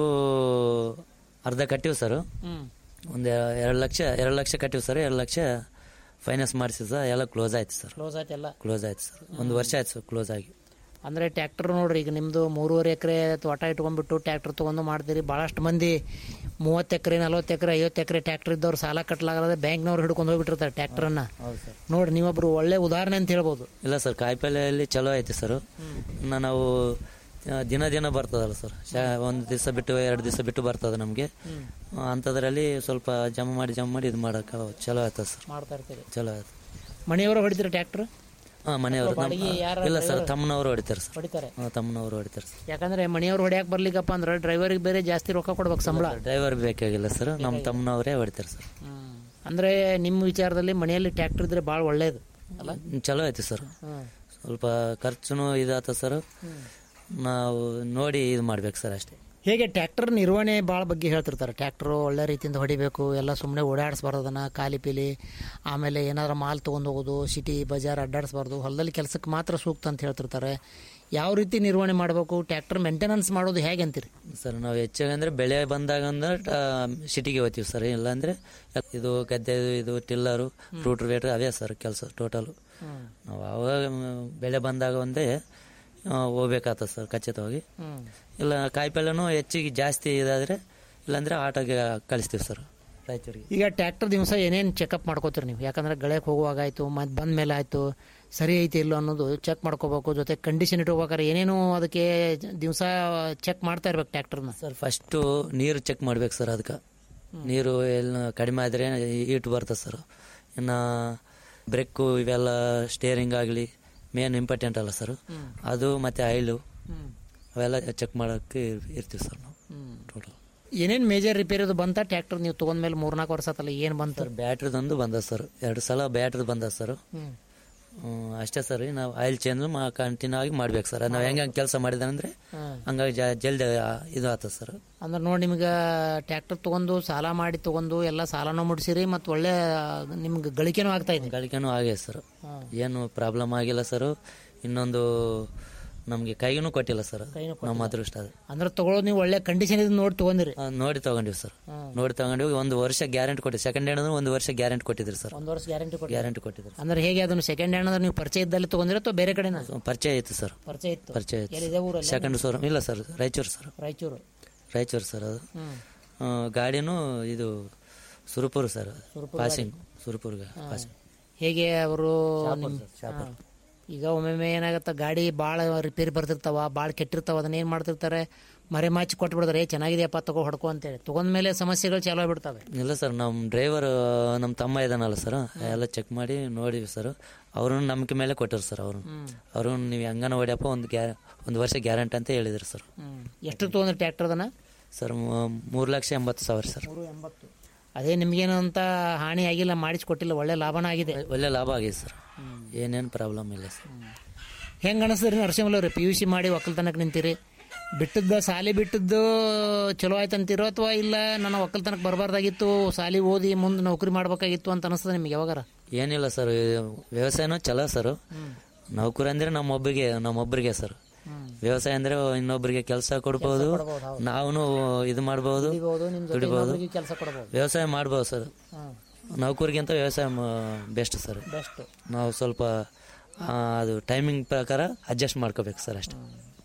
ಅರ್ಧ ಕಟ್ಟಿವಿ ಸರ್ ಹ್ಮ್ ಒಂದು ಎರಡು ಲಕ್ಷ ಎರಡು ಲಕ್ಷ ಕಟ್ಟಿವಿ ಸರ್ ಎರಡು ಲಕ್ಷ ಫೈನಾನ್ಸ್ ಮಾಡಿಸಿ ಸರ್ ಎಲ್ಲ ಕ್ಲೋಸ್ ಆಯ್ತು ಸರ್ ಕ್ಲೋಸ್ ಆಯ್ತು ಎಲ್ಲ ಕ್ಲೋಸ್ ಆಯ್ತು ಸರ್ ಒಂದು ವರ್ಷ ಆಯ್ತು ಸರ್ ಕ್ಲೋಸ್ ಆಗಿ ಅಂದ್ರೆ ಟ್ರ್ಯಾಕ್ಟರ್ ನೋಡ್ರಿ ಈಗ ನಿಮ್ದು ಮೂರುವರೆ ಎಕರೆ ತೋಟ ಇಟ್ಕೊಂಡ್ಬಿಟ್ಟು ಟ್ರ್ಯಾಕ್ಟರ್ ತಗೊಂಡು ಮಾಡ್ತೀರಿ ಭಾಳಷ್ಟು ಮಂದಿ ಮೂವತ್ತು ಎಕರೆ ನಲ್ವತ್ತು ಎಕರೆ ಐವತ್ತು ಎಕರೆ ಟ್ರ್ಯಾಕ್ಟರ್ ಇದ್ದವ್ರು ಸಾಲ ಕಟ್ಟಲಾಗದೆ ಬ್ಯಾಂಕ್ನವ್ರು ಹಿಡ್ಕೊಂಡು ಹೋಗ್ಬಿಟ್ಟಿರ್ತಾರೆ ಟ್ರ್ಯಾಕ್ಟರನ್ನ ನೋಡ್ರಿ ನೀವೊಬ್ರು ಒಳ್ಳೆ ಉದಾಹರಣೆ ಅಂತ ಹೇಳ್ಬೋದು ಇಲ್ಲ ಸರ್ ಕಾಯಿಪಲ್ಲೆಯಲ್ಲಿ ಚಲೋ ಐತಿ ಸರ್ ಇನ್ನು ನಾವು ಆ, ದಿನ ದಿನ ಬರ್ತದಲ್ಲ ಸರ್ ಒಂದು ದಿವಸ ಬಿಟ್ಟು ಎರಡು ದಿವಸ ಬಿಟ್ಟು ಬರ್ತದೆ ನಮಗೆ ಅಂಥದ್ರಲ್ಲಿ ಸ್ವಲ್ಪ ಜಮಾ ಮಾಡಿ ಜಮಾ ಮಾಡಿ ಇದು ಮಾಡೋಕೆ ಚಲೋ ಆಯ್ತದೆ ಸರ್ ಮಾಡ್ತಾ ಇರ್ತೀರಿ ಚಲೋ ಆಯ್ತು ಮನೆಯವರು ಹೊಡಿತೀರಿ ಟ್ರ್ಯಾಕ್ಟರ್ ಹಾಂ ಮನೆಯವರು ನಮ್ಮ- ಬಾಡಿಗೆ ಯಾರ ಇಲ್ಲ ಸರ್ driver? ತಮ್ಮನವರು ಹೊಡಿತಾರೆ ಸರ್ ಹೊಡಿತಾರೆ ಹಾಂ ತಮ್ಮನವರು ಹೊಡಿತಾರೆ ಸರ್ ಯಾಕಂದ್ರೆ ಮನೆಯವ್ರು ಹೊಡ್ಯಾಕ್ ಬರ್ಲಿಕ್ಕಪ್ಪ ಅಂದ್ರೆ ಡ್ರೈವರಿಗೆ ಬೇರೆ ಜಾಸ್ತಿ ರೊಕ್ಕ ಕೊಡ್ಬೇಕು ಸಂಬಳ ಡ್ರೈವರ್ ಬೇಕಾಗಿಲ್ಲ ಸರ್ ನಮ್ಮ ತಮ್ಮನವರೇ ಹೊಡಿತಾರೆ ಸರ್ ಅಂದ್ರೆ ನಿಮ್ಮ ವಿಚಾರದಲ್ಲಿ ಮನೆಯಲ್ಲಿ ಟ್ರ್ಯಾಕ್ಟರ್ ಇದ್ರೆ ಭಾಳ ಒಳ್ಳೇದು ಅಲ್ಲ ಹ್ಮ್, ಚಲೋ ಐತಿ ಸರ್ ಹ್ಮ್. ಸ್ವಲ್ಪ ಖರ್ಚುನು ಇದಾತ ಸರ್ ನಾವು ನೋಡಿ ಇದು ಮಾಡ್ಬೇಕು ಸರ್ ಅಷ್ಟೇ ಹೇಗೆ ಟ್ರ್ಯಾಕ್ಟರ್ ನಿರ್ವಹಣೆ ಭಾಳ ಬಗ್ಗೆ ಹೇಳ್ತಿರ್ತಾರೆ ಟ್ರ್ಯಾಕ್ಟರ್ ಒಳ್ಳೆ ರೀತಿಯಿಂದ ಹೊಡಿಬೇಕು ಎಲ್ಲ ಸುಮ್ಮನೆ ಓಡಾಡಿಸ್ಬಾರ್ದು ಅದನ್ನ ಖಾಲಿ ಪೀಲಿ ಆಮೇಲೆ ಏನಾದ್ರು ಮಾಲ್ ತೊಗೊಂಡು ಹೋಗೋದು ಸಿಟಿ ಬಜಾರ್ ಅಡ್ಡಾಡಿಸ್ಬಾರ್ದು ಹೊಲದಲ್ಲಿ ಕೆಲಸಕ್ಕೆ ಮಾತ್ರ ಸೂಕ್ತ ಅಂತ ಹೇಳ್ತಿರ್ತಾರೆ ಯಾವ ರೀತಿ ನಿರ್ವಹಣೆ ಮಾಡಬೇಕು ಟ್ರ್ಯಾಕ್ಟರ್ ಮೇಂಟೆನೆನ್ಸ್ ಮಾಡೋದು ಹೇಗೆ ಅಂತೀರಿ ಸರ್ ನಾವು ಹೆಚ್ಚಾಗಿ ಅಂದ್ರೆ ಬೆಳೆ ಬಂದಾಗ ಅಂದ್ರೆ ಸಿಟಿಗೆ ಹೋಗ್ತೀವಿ ಸರ್ ಇಲ್ಲಾಂದ್ರೆ ಇದು ಗದ್ದೆ ಇದು ಟಿಲ್ಲರು ರೂಟ್ ವೇಟ್ ಅವೇ ಸರ್ ಕೆಲಸ ಟೋಟಲು ನಾವು ಅವಾಗ ಮ್, ಬೆಳೆ ಬಂದಾಗ ಒಂದೇ ಆ, ಹೋಗ್ಬೇಕಾಗ್ತದೆ ಸರ್ ಖಚಿತವಾಗಿ ಇಲ್ಲ ಕಾಯಿಪಲ್ಯನೂ ಹೆಚ್ಚಿಗೆ ಜಾಸ್ತಿ ಇದಾದ್ರೆ ಇಲ್ಲಾಂದ್ರೆ ಆಟೋಗೆ ಕಳಿಸ್ತೀವಿ ಸರ್ ರಾಯಚೂರಿಗೆ ಈಗ ಟ್ರ್ಯಾಕ್ಟರ್ ದಿವಸ ಏನೇನು ಚೆಕಪ್ ಮಾಡ್ಕೋತೀರಿ ನೀವು ಯಾಕಂದ್ರೆ ಗಳಕ್ಕೆ ಹೋಗುವಾಗ ಆಯಿತು ಮತ್ತು ಬಂದ ಮೇಲೆ ಆಯಿತು ಸರಿ ಐತಿ ಇಲ್ಲೋ ಅನ್ನೋದು ಚೆಕ್ ಮಾಡ್ಕೋಬೇಕು ಜೊತೆ ಕಂಡೀಷನ್ ಇಟ್ಕೋಬೇಕಾದ್ರೆ ಏನೇನು ಅದಕ್ಕೆ ದಿವಸ ಚೆಕ್ ಮಾಡ್ತಾ ಇರ್ಬೇಕು ಟ್ರ್ಯಾಕ್ಟರ್ನ ಸರ್ ಫಸ್ಟು ನೀರು ಚೆಕ್ ಮಾಡ್ಬೇಕು ಸರ್ ಅದಕ್ಕೆ ನೀರು ಎಲ್ಲ ಕಡಿಮೆ ಆದರೆ ಈಟು ಬರ್ತದೆ ಸರ್ ಇನ್ನು ಬ್ರೇಕು ಇವೆಲ್ಲ ಸ್ಟೇರಿಂಗ್ ಆಗಲಿ ಮೇನ್ ಇಂಪಾರ್ಟೆಂಟ್ ಅಲ್ಲ ಸರ್ ಅದು ಮತ್ತು ಆಯಿಲು ಅವೆಲ್ಲ ಚೆಕ್ ಮಾಡೋಕ್ಕೆ ಇರ್ತೀವಿ ಸರ್ ನಾವು ಟೋಟಲ್ ಏನೇನು ಮೇಜರ್ ರಿಪೇರಿ ಅದು ಬಂತ ಟ್ರ್ಯಾಕ್ಟರ್ ನೀವು ತೊಗೊಂಡ್ಮೇಲೆ ಮೂರ್ನಾಲ್ಕು ವರ್ಷ ಆತಲ್ಲ ಏನು ಬಂತು ಸರ್ ಬ್ಯಾಟ್ರಿದೊಂದು ಬಂದ ಸರ್ ಎರಡು ಸಲ ಬ್ಯಾಟ್ರಿ ಬಂದ ಸರ್ ಹ್ಮ್. ಹ್ಮ್, ಅಷ್ಟೇ ಸರ್ ನಾವು ಆಯಿಲ್ ಚೇಂಜ್ ಮಾ ಕಂಟಿನ್ಯೂ ಆಗಿ ಮಾಡ್ಬೇಕು ಸರ್ ನಾವು ಹೆಂಗೆ ಹೆಂಗೆ ಕೆಲಸ ಮಾಡಿದ್ರೆ ಹ್ಮ್. ಹಂಗಾಗಿ ಜ- ಜಲ್ದಿ ಆ, ಇದು ಆಗ್ತದೆ ಸರ್ ಅಂದ್ರೆ ನೋಡಿ ನಿಮ್ಗೆ ಟ್ರ್ಯಾಕ್ಟರ್ ತೊಗೊಂಡು ಸಾಲ ಮಾಡಿ ತೊಗೊಂಡು ಎಲ್ಲ ಸಾಲನೂ ಮುಡ್ಸಿರಿ ಮತ್ತು ಒಳ್ಳೆ ನಿಮ್ಗೆ ಗಳಿಕೆನೂ ಆಗ್ತಾ ಇದೆ ಗಳಿಕೆನೂ ಆಗಿದೆ ಸರ್ ಹಾಂ. ಏನು ಪ್ರಾಬ್ಲಮ್ ಆಗಿಲ್ಲ ಸರ್ ಇನ್ನೊಂದು ನಮ್ಗೆ ಕೈಗೂ ಕೊಟ್ಟಿಲ್ಲ ಸರ್ ಕೈಗೂ ನಮ್ಮ ಅದೃಷ್ಟ ಅದು ಅಂದ್ರೆ ತಗೊಳ್ಳೋದು ನೀವು ಒಳ್ಳೆ ಕಂಡೀಷನ್ ಇದು ನೋಡಿ ತಗೊಂಡಿರಿ ಆ, ನೋಡಿ ತಗೊಂಡಿವಿ ಸರ್ ನೋಡಿ ತಗೊಂಡಿವಿ ಒಂದು ವರ್ಷ ಗ್ಯಾರಂಟಿ ಕೊಟ್ಟಿದ್ರು ಸೆಕೆಂಡ್ ಹ್ಯಾಂಡ್ ಅಂದ್ರೆ ಒಂದು ವರ್ಷ ಗ್ಯಾರಂಟಿ ಕೊಟ್ಟಿದ್ರು ಸರ್ ಒಂದು ವರ್ಷ ಗ್ಯಾರಂಟಿ ಕೊಟ್ಟು ಗ್ಯಾರಂಟಿ ಕೊಟ್ಟಿದ್ರು ಅಂದ್ರೆ ಹೇಗೆ ಅದನ್ನು ಸೆಕೆಂಡ್ ಹ್ಯಾಂಡ್ ಅಂದ್ರೆ ನೀವು ಪರಿಚಯ ಇದ್ದಲ್ಲಿ ತಗೊಂಡಿರ ಅಥವಾ ಬೇರೆ ಕಡೆನ ಪರಿಚಯ ಇತ್ತು ಸರ್ ಪರಿಚಯ ಇತ್ತು ಪರಿಚಯ ಎಲ್ಲಿದೆ ಇತ್ತು ಊರಲ್ಲಿ? ಸೆಕೆಂಡ್ ಶೋರೂಮ್ ಇಲ್ಲ sir Raichur sir Raichur Raichur sir ಅದು ಹ್ಮ್. ಆ, ಗಾಡಿನೂ ಇದು ಸುರಪುರ ಸರ್ ಸುರಪುರ ಪಾಸಿಂಗ್ ಸುರಪುರ್ಗೆ ಪಾಸಿಂಗ್ ಹೇಗೆ ಅವರು ಶಾಪುರ್ ಸರ್, ಶಾಪುರ್. ಈಗ ಒಮ್ಮೊಮ್ಮೆ ಏನಾಗತ್ತ ಗಾಡಿ ಭಾಳ ರಿಪೇರಿ ಬರ್ತಿರ್ತಾವ ಭಾಳ ಕೆಟ್ಟಿರ್ತಾವ ಅದನ್ನ ಏನು ಮಾಡ್ತಿರ್ತಾರೆ ಮರೆ ಮಾಚಿ ಕೊಟ್ಬಿಡ್ತಾರೆ "ಏ, ಚೆನ್ನಾಗಿದೆಯಪ್ಪ ತಗೋ ಹೊಡ್ಕೊ ಅಂತೇಳಿ ತಗೊಂಡ್ಮೇಲೆ ಸಮಸ್ಯೆಗಳು ಚಾಲು ಆಗ್ಬಿಡ್ತವೆ ಇಲ್ಲ ಸರ್ ನಮ್ಮ ಡ್ರೈವರ್ ನಮ್ಮ ತಮ್ಮ ಇದಾನಲ್ಲ ಸರ್ ಎಲ್ಲ ಚೆಕ್ ಮಾಡಿ ನೋಡಿವಿ ಸರ್ ಅವ್ರನ್ನ ನಂಬಿಕೆ ಮೇಲೆ ಕೊಟ್ಟರು ಸರ್ ಅವ್ರು ಅವರು ನೀವು ಹೆಂಗನ ಹೊಡ್ಯಪ್ಪ ಒಂದು ಗ್ಯಾ ಒಂದು ವರ್ಷ ಗ್ಯಾರಂಟಿ ಅಂತ ಹೇಳಿದ್ರು ಸರ್ ಎಷ್ಟು ತೊಗೊಂಡ್ರಿ ಟ್ರ್ಯಾಕ್ಟರ್ ಅದನ್ನ ಸರ್ ಮೂರು ಲಕ್ಷ ಎಂಬತ್ತು ಸಾವಿರ ಸರ್ ಮೂರು ಎಂಬತ್ತು ಅದೇ ನಿಮ್ಗೇನು ಅಂತ ಹಾನಿ ಆಗಿಲ್ಲ ಮಾಡಿಸ್ಕೊಟ್ಟಿಲ್ಲ ಒಳ್ಳೆ ಲಾಭನ ಆಗಿದೆ ಒಳ್ಳೆ ಲಾಭ ಆಗಿದೆ ಸರ್ ಏನೇನು ಪ್ರಾಬ್ಲಮ್ ಇಲ್ಲ ಸರ್ ಹೆಂಗೆ ಅನಿಸ್ತದ್ರಿ ನರಸಿಂಹಲವ್ರಿ ಪಿ ಯು ಸಿ ಮಾಡಿ ಒಕ್ಕಲ್ತನಕ್ಕೆ ನಿಂತೀರಿ ಬಿಟ್ಟದ್ದು ಸಾಲಿ ಬಿಟ್ಟದ್ದು ಚಲೋ ಆಯ್ತು ಅಂತೀರೋ ಅಥವಾ ಇಲ್ಲ ನನ್ನ ಒಕ್ಕಲ್ತನಕ್ಕೆ ಬರಬಾರ್ದಾಗಿತ್ತು ಸಾಲಿ ಓದಿ ಮುಂದೆ ನೌಕರಿ ಮಾಡ್ಬೇಕಾಗಿತ್ತು ಅಂತ ಅನಿಸ್ತದೆ ನಿಮ್ಗೆ ಯಾವಾಗಾರ ಏನಿಲ್ಲ ಸರ್ ವ್ಯವಸಾಯನೂ ಚಲೋ ಸರ್ ನೌಕರಿ ಅಂದ್ರೆ ನಮ್ಮೊಬ್ಬರಿಗೆ ನಮ್ಮೊಬ್ಬರಿಗೆ ಸರ್ ವ್ಯವಸಾಯ ಅಂದ್ರೆ ಇನ್ನೊಬ್ಬರಿಗೆ ಕೆಲಸ ಕೊಡ್ಬೋದು ನಾವು ಇದು ಮಾಡ್ಬೋದು ದುಡಿಬೋದು ಕೆಲಸ ಕೊಡಬಹುದು ವ್ಯವಸಾಯ ಮಾಡ್ಬೋದು ಸರ್ ನೌಕರಿಗಿಂತ ವ್ಯವಸಾಯ ಬೆಸ್ಟ್ ಸರ್ ಬೆಸ್ಟ್ ನಾವು ಸ್ವಲ್ಪ ಆ, ಅದು ಟೈಮಿಂಗ್ ಪ್ರಕಾರ ಅಡ್ಜಸ್ಟ್ ಮಾಡ್ಕೋಬೇಕು ಸರ್ ಅಷ್ಟೇ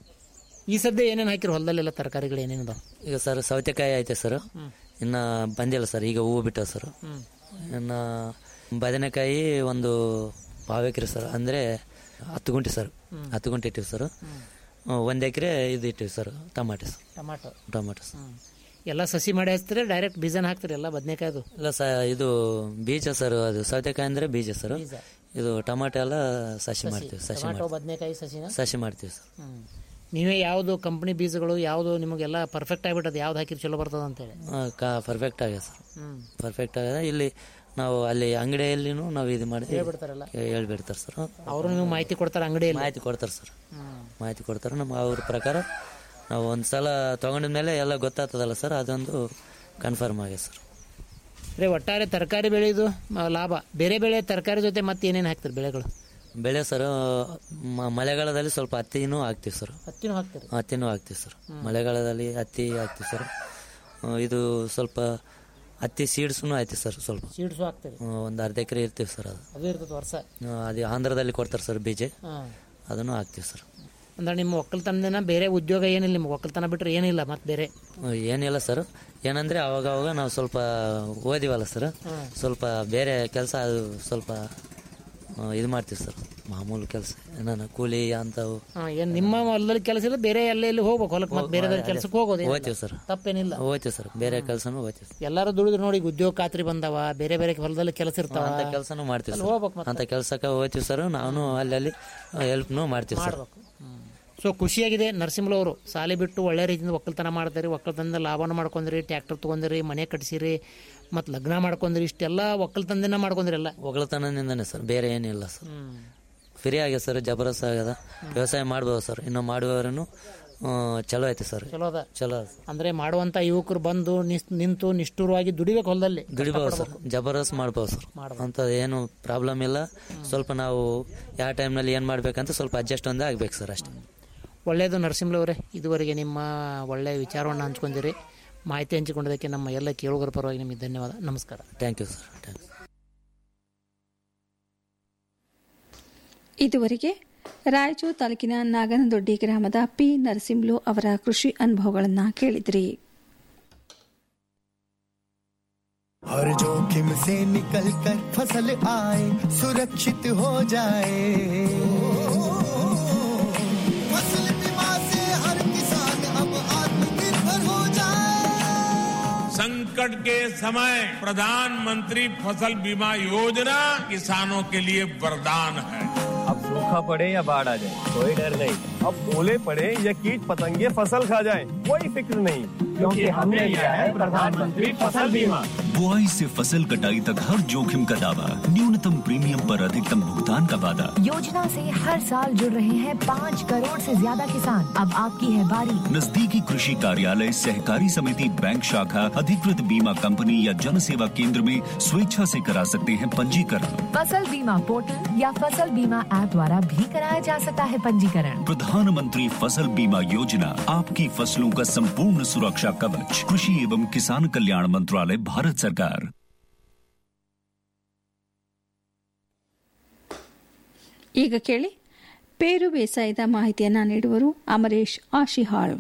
ಈ ಸದ್ಯ ಏನೇನು ಹಾಕಿರಿ ಹೊಲದಲ್ಲೆಲ್ಲ ತರಕಾರಿಗಳು ಏನೇನು ಈಗ ಸರ್ ಸೌತೆಕಾಯಿ ಐತೆ ಸರ್ ಇನ್ನ ಬಂದಿಲ್ಲ ಸರ್ ಈಗ ಹೂವು ಬಿಟ್ಟ ಸರ್ ಇನ್ನ ಬದನೆಕಾಯಿ ಒಂದು ಪಾವ್ ಎಕರೆ ಸರ್ ಅಂದ್ರೆ ಹತ್ತು ಗುಂಟೆ ಸರ್ ಹತ್ತು ಗುಂಟೆ ಇಟ್ಟಿವಿ ಸರ್ ಒಂದು ಎಕರೆ ಇದು ಇಟ್ಟಿವಿ sir tomato sir tomato tomato sir ಎಲ್ಲ ಸಸಿ ಮಾಡಿ ಹಚ್ತೀರಿ ಡೈರೆಕ್ಟ್ ಬೀಜನ ಹಾಕ್ತೀರಿ ಎಲ್ಲ ಬದನೆಕಾಯ್ದು ಇಲ್ಲ ಸ ಇದು ಬೀಜ ಸರ್ ಅದು ಸೌತೆಕಾಯಿ ಅಂದ್ರೆ ಬೀಜ ಸರ್ ಬೀಜ. ಇದು ಟಮಾಟೊ ಎಲ್ಲ ಸಸಿ ಮಾಡ್ತೀವಿ ಸಸಿ ಟೊಮಾಟೊ ಮಾಡ್ತೀವಿ ಬದನೆಕಾಯಿ ಸಸಿನ ಸಸಿ ಮಾಡ್ತೀವಿ ಸರ್ ಹ್ಮ್. ನೀವೇ ಯಾವುದು ಕಂಪನಿ ಬೀಜಗಳು ಯಾವುದು ನಿಮಗೆಲ್ಲ ಪರ್ಫೆಕ್ಟ್ ಆಗಿಬಿಟ್ಟದು ಯಾವ್ದು ಹಾಕಿದ್ರೆ ಚಲೋ ಬರ್ತದ ಅಂತೇಳಿ ಪರ್ಫೆಕ್ಟ್ ಆಗಿದೆ ಸರ್ ಹ್ಮ್. ಪರ್ಫೆಕ್ಟ್ ಆಗಿದೆ ಇಲ್ಲಿ ನಾವು ಅಲ್ಲಿ ಅಂಗಡಿಯಲ್ಲಿನೂ ನಾವು ಇದು ಮಾಡಿ ಹೇಳ್ಬಿಡ್ತಾರಲ್ಲ? ಹೇಳ್ಬಿಡ್ತಾರೆ ಸರ್ ಅವರು ನೀವು ಮಾಹಿತಿ ಕೊಡ್ತಾರೆ ಅಂಗಡಿಯಲ್ಲಿ ಮಾಹಿತಿ ಕೊಡ್ತಾರೆ ಸರ್ ಮಾಹಿತಿ ಕೊಡ್ತಾರೆ ನಮ್ಮ ಅವ್ರ ಪ್ರಕಾರ ನಾವು ಒಂದು ಸಲ ತಗೊಂಡಿದ ಮೇಲೆ ಎಲ್ಲ ಗೊತ್ತಾಗ್ತದಲ್ಲ ಸರ್ ಅದೊಂದು ಕನ್ಫರ್ಮ್ ಆಗಿದೆ ಸರ್ ರೀ ಒಟ್ಟಾರೆ ತರಕಾರಿ ಬೆಳೆಯೋದು ಮ- ಲಾಭ ಬೇರೆ ಬೆಳೆ ತರಕಾರಿ ಜೊತೆ ಮತ್ತೆ ಏನೇನು ಹಾಕ್ತೀರಿ ಬೆಳೆಗಳು ಬೆಳೆ ಸರ್ ಮ- ಮಳೆಗಾಲದಲ್ಲಿ ಸ್ವಲ್ಪ ಹತ್ತಿನೂ ಹಾಕ್ತೀವಿ ಸರ್ ಹತ್ತಿನೂ ಹಾಕ್ತೀರಿ ಹತ್ತಿನೂ ಹಾಕ್ತೀವಿ ಸರ್ ಮಳೆಗಾಲದಲ್ಲಿ ಹತ್ತಿ ಹಾಕ್ತೀವಿ ಸರ್ ಆ, ಇದು ಸ್ವಲ್ಪ ಹತ್ತಿ ಸೀಡ್ಸ್ನು ಐತಿ ಸರ್ ಸ್ವಲ್ಪ ಸೀಡ್ಸು ಹಾಕ್ತೀರಿ ಒಂದು ಅರ್ಧ ಎಕರೆ ಇರ್ತೀವಿ ಸರ್ ಅದು ಅದು ಇರ್ತದೆ ವರ್ಷ ಆ, ಅದು ಆಂಧ್ರದಲ್ಲಿ ಕೊಡ್ತಾರೆ ಸರ್ ಬೀಜ ಹಾಂ ಅದನ್ನು ಹಾಕ್ತೀವಿ ಸರ್ ಅಂದ್ರೆ ನಿಮ್ಮ ಒಕ್ಕಲ್ತನದಿಂದ ಬೇರೆ ಉದ್ಯೋಗ ಏನಿಲ್ಲ ನಿಮ್ಗೆ ಒಕ್ಕಲ್ತನ ಬಿಟ್ಟರೆ ಏನಿಲ್ಲ ಮತ್ತೆ ಬೇರೆ ಆ, ಏನಿಲ್ಲ ಸರ್ ಏನಂದ್ರೆ ಅವಾಗ ಅವಾಗ ನಾವು ಸ್ವಲ್ಪ ಓದಿವಲ್ಲ ಸರ್ ಸ್ವಲ್ಪ ಬೇರೆ ಕೆಲಸ ಅದು ಸ್ವಲ್ಪ ಆ, ಇದು ಮಾಡ್ತೀವಿ ಸರ್ ಮಾಮೂಲು ಕೆಲಸ ಏನಾನ ಕೂಲಿ ಅಂತವು ಹಾಂ ಏನು ನಿಮ್ಮ ಹೊಲದಲ್ಲಿ ಕೆಲಸ ಇಲ್ಲ ಬೇರೆ ಎಲ್ಲ ಎಲ್ಲಿ ಹೋಗ್ಬೇಕು ಹೊಲಕ್ಕೆ ಮತ್ತೆ ಬೇರೆ ಕೆಲಸಕ್ಕೆ ಹೋಗೋದು ಹೋಗ್ತೀವಿ ಸರ್ ತಪ್ಪೇನಿಲ್ಲ ಹೋಗ್ತೀವಿ ಸರ್ ಬೇರೆ ಕೆಲಸನೂ ಹೋಗ್ತೀವಿ ಸರ್ ಎಲ್ಲರೂ ದುಡಿದ್ರು ನೋಡಿ ಈಗ ಉದ್ಯೋಗ ಖಾತ್ರಿ ಬಂದವ ಬೇರೆ ಬೇರೆ ಹೊಲದಲ್ಲಿ ಕೆಲಸ ಇರ್ತಾವ ಅಂತ ಕೆಲಸನೂ ಮಾಡ್ತೀವಿ ಅಲ್ಲಿ ಸರ್ ಹೋಗ್ಬೇಕು ಮತ್ತೆ. ಅಂತ ಕೆಲಸಕ್ಕೆ ಹೋಗ್ತೀವಿ ಸರ್ ನಾವು ಅಲ್ಲಿ ಹೆಲ್ಪ್ನು ಮಾಡ್ತೀವಿ ಸರ್ ಸೊ ಖುಷಿಯಾಗಿದೆ ನರಸಿಂಹಲವರು ಸಾಲಿ ಬಿಟ್ಟು ಒಳ್ಳೆ ರೀತಿಯಿಂದ ಒಕ್ಕಲ್ತನ ಮಾಡ್ತಾರೆ ಒಕ್ಕಲ್ತನದಿಂದ ಲಾಭನ ಮಾಡ್ಕೊಂಡ್ರಿ ಟ್ರ್ಯಾಕ್ಟರ್ ತೊಗೊಂಡ್ರಿ ಮನೆ ಕಟ್ಸಿರಿ ಮತ್ತು ಲಗ್ನ ಮಾಡ್ಕೊಂಡ್ರಿ ಇಷ್ಟೆಲ್ಲ ಒಕ್ಕಲ್ತನದಿಂದ ಮಾಡ್ಕೊಂಡ್ರಿ ಎಲ್ಲ ಒಗಳತನದಿಂದನೇ ಸರ್ ಬೇರೆ ಏನಿಲ್ಲ ಸರ್ ಫ್ರೀ ಆಗಿದೆ ಸರ್ ಜಬರದಸ್ತ್ ಆಗ್ಯದ ವ್ಯವಸಾಯ ಮಾಡ್ಬೋದು ಸರ್ ಇನ್ನು ಮಾಡುವವರನ್ನು ಚಲೋ ಐತೆ ಸರ್ ಚಲೋ ಅದ ಚಲೋ ಅದ ಅಂದ್ರೆ ಮಾಡುವಂತ ಯುವಕರು ಬಂದು ನಿಸ್- ನಿಂತು ನಿಷ್ಠುರವಾಗಿ ದುಡಿಬೇಕು ಹೊಲದಲ್ಲಿ ದುಡಿಬೋದು ಸರ್ ಜಬರ್ದಸ್ತ್ ಮಾಡ್ಬೋದು ಸರ್ ಅಂತ ಏನು ಪ್ರಾಬ್ಲಮ್ ಇಲ್ಲ ಸ್ವಲ್ಪ ನಾವು ಯಾವ ಟೈಮ್ನಲ್ಲಿ ಏನು ಮಾಡ್ಬೇಕಂತ ಸ್ವಲ್ಪ ಅಡ್ಜಸ್ಟ್ ಒಂದೇ ಆಗ್ಬೇಕು ಸರ್ ಅಷ್ಟೇ ಒಳ್ಳೆಯದು ನರಸಿಂಹಲವರೇ ಇದುವರೆಗೆ ನಿಮ್ಮ ಒಳ್ಳೆಯ ವಿಚಾರವನ್ನು ಹಂಚ್ಕೊಂಡಿರಿ ಮಾಹಿತಿ ಹಂಚಿಕೊಂಡದಕ್ಕೆ ನಮ್ಮ ಎಲ್ಲ ಕೇಳುಗರ ಪರವಾಗಿ ನಿಮಗೆ ಧನ್ಯವಾದ ನಮಸ್ಕಾರ thank you sir thank you ಇದುವರೆಗೆ ರಾಯಚೂರು ತಾಲೂಕಿನ ನಾಗನದೊಡ್ಡಿ ಗ್ರಾಮದ ಪಿ ನರಸಿಂಹಲು ಅವರ ಕೃಷಿ ಅನುಭವಗಳನ್ನು ಕೇಳಿದ್ರಿ हर जोखिम से निकल कर फसल आए सुरक्षित हो जाए फसल बीमा से हर किसान अब आत्मनिर्भर हो जाए संकट के समय प्रधानमंत्री फसल बीमा योजना किसानों के लिए वरदान है अब सूखा पड़े या बाढ़ आ जाए कोई डर नहीं अब ओले पड़े या कीट पतंगे फसल खा जाए कोई फिक्र नहीं क्योंकि हमने लिया है प्रधानमंत्री फसल बीमा बुआई से फसल कटाई तक हर जोखिम का दावा न्यूनतम प्रीमियम पर अधिकतम भुगतान का वादा योजना से हर साल जुड़ रहे हैं पाँच करोड़ से ज्यादा किसान अब आपकी है बारी नजदीकी कृषि कार्यालय सहकारी समिति बैंक शाखा अधिकृत बीमा कंपनी या जन सेवा केंद्र में स्वेच्छा से करा सकते हैं पंजीकरण फसल बीमा पोर्टल या फसल बीमा ऐप द्वारा भी कराया जा सकता है पंजीकरण प्रधानमंत्री फसल बीमा योजना आपकी फसलों का संपूर्ण सुरक्षा कवच कृषि एवं किसान कल्याण मंत्रालय भारत सरकार ಈಗ ಕೇಳಿ ಪೇರು ಬೇಸಾಯದ ಮಾಹಿತಿಯನ್ನ ನೀಡುವರು ಅಮರೇಶ್ ಆಶಿಹಾಳು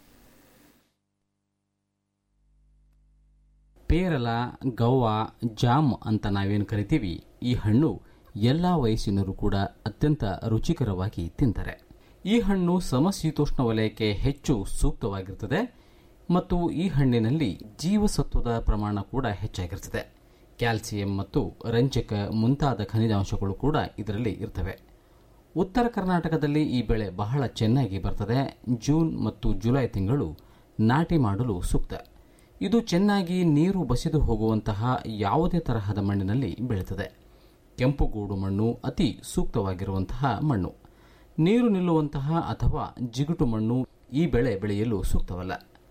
ಪೇರಲ ಗವ್ವ ಜಾಮ್ ಅಂತ ನಾವೇನು ಕರಿತೀವಿ ಈ ಹಣ್ಣು ಎಲ್ಲ ವಯಸ್ಸಿನರು ಕೂಡ ಅತ್ಯಂತ ರುಚಿಕರವಾಗಿ ತಿಂತಾರೆ ಈ ಹಣ್ಣು ಸಮಶೀತೋಷ್ಣ ವಲಯಕ್ಕೆ ಹೆಚ್ಚು ಸೂಕ್ತವಾಗಿರುತ್ತದೆ ಮತ್ತು ಈ ಹಣ್ಣಿನಲ್ಲಿ ಜೀವಸತ್ವದ ಪ್ರಮಾಣ ಕೂಡ ಹೆಚ್ಚಾಗಿರ್ತದೆ ಕ್ಯಾಲ್ಸಿಯಂ ಮತ್ತು ರಂಜಕ ಮುಂತಾದ ಖನಿಜಾಂಶಗಳು ಕೂಡ ಇದರಲ್ಲಿ ಇರ್ತವೆ ಉತ್ತರ ಕರ್ನಾಟಕದಲ್ಲಿ ಈ ಬೆಳೆ ಬಹಳ ಚೆನ್ನಾಗಿ ಬರ್ತದೆ ಜೂನ್ ಮತ್ತು ಜುಲೈ ತಿಂಗಳು ನಾಟಿ ಮಾಡಲು ಸೂಕ್ತ ಇದು ಚೆನ್ನಾಗಿ ನೀರು ಬಸಿದು ಹೋಗುವಂತಹ ಯಾವುದೇ ತರಹದ ಮಣ್ಣಿನಲ್ಲಿ ಬೆಳೆಯುತ್ತದೆ ಕೆಂಪುಗೂಡು ಮಣ್ಣು ಅತಿ ಸೂಕ್ತವಾಗಿರುವಂತಹ ಮಣ್ಣು ನೀರು ನಿಲ್ಲುವಂತಹ ಅಥವಾ ಜಿಗುಟು ಮಣ್ಣು ಈ ಬೆಳೆ ಬೆಳೆಯಲು ಸೂಕ್ತವಲ್ಲ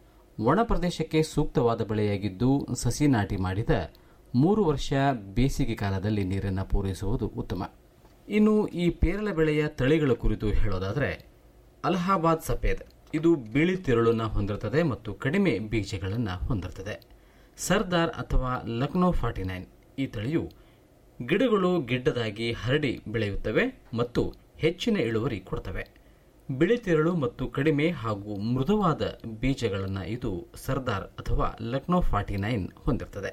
ಒಣ ಪ್ರದೇಶಕ್ಕೆ ಸೂಕ್ತವಾದ ಬೆಳೆಯಾಗಿದ್ದು ಸಸಿ ನಾಟಿ ಮಾಡಿದ ಮೂರು ವರ್ಷ ಬೇಸಿಗೆ ಕಾಲದಲ್ಲಿ ನೀರನ್ನು ಪೂರೈಸುವುದು ಉತ್ತಮ ಇನ್ನು ಈ ಪೇರಲ ಬೆಳೆಯ ತಳಿಗಳ ಕುರಿತು ಹೇಳೋದಾದರೆ ಅಲಹಾಬಾದ್ ಸಫೇದ್ ಇದು ಬಿಳಿ ತಿರುಳನ್ನು ಹೊಂದಿರುತ್ತದೆ ಮತ್ತು ಕಡಿಮೆ ಬೀಜಗಳನ್ನು ಹೊಂದಿರುತ್ತದೆ ಸರ್ದಾರ್ ಅಥವಾ ಲಕ್ನೋ ಫಾರ್ಟಿ ನೈನ್ ಈ ತಳಿಯು ಗಿಡಗಳು ಗಿಡ್ಡದಾಗಿ ಹರಡಿ ಬೆಳೆಯುತ್ತವೆ ಮತ್ತು ಹೆಚ್ಚಿನ ಇಳುವರಿ ಕೊಡ್ತವೆ ಬಿಳಿ ತಿರುಳು ಮತ್ತು ಕಡಿಮೆ ಹಾಗೂ ಮೃದುವಾದ ಬೀಜಗಳನ್ನು ಇದು ಸರ್ದಾರ್ ಅಥವಾ ಲಕ್ನೋ ಫಾರ್ಟಿ ನೈನ್ ಹೊಂದಿರುತ್ತದೆ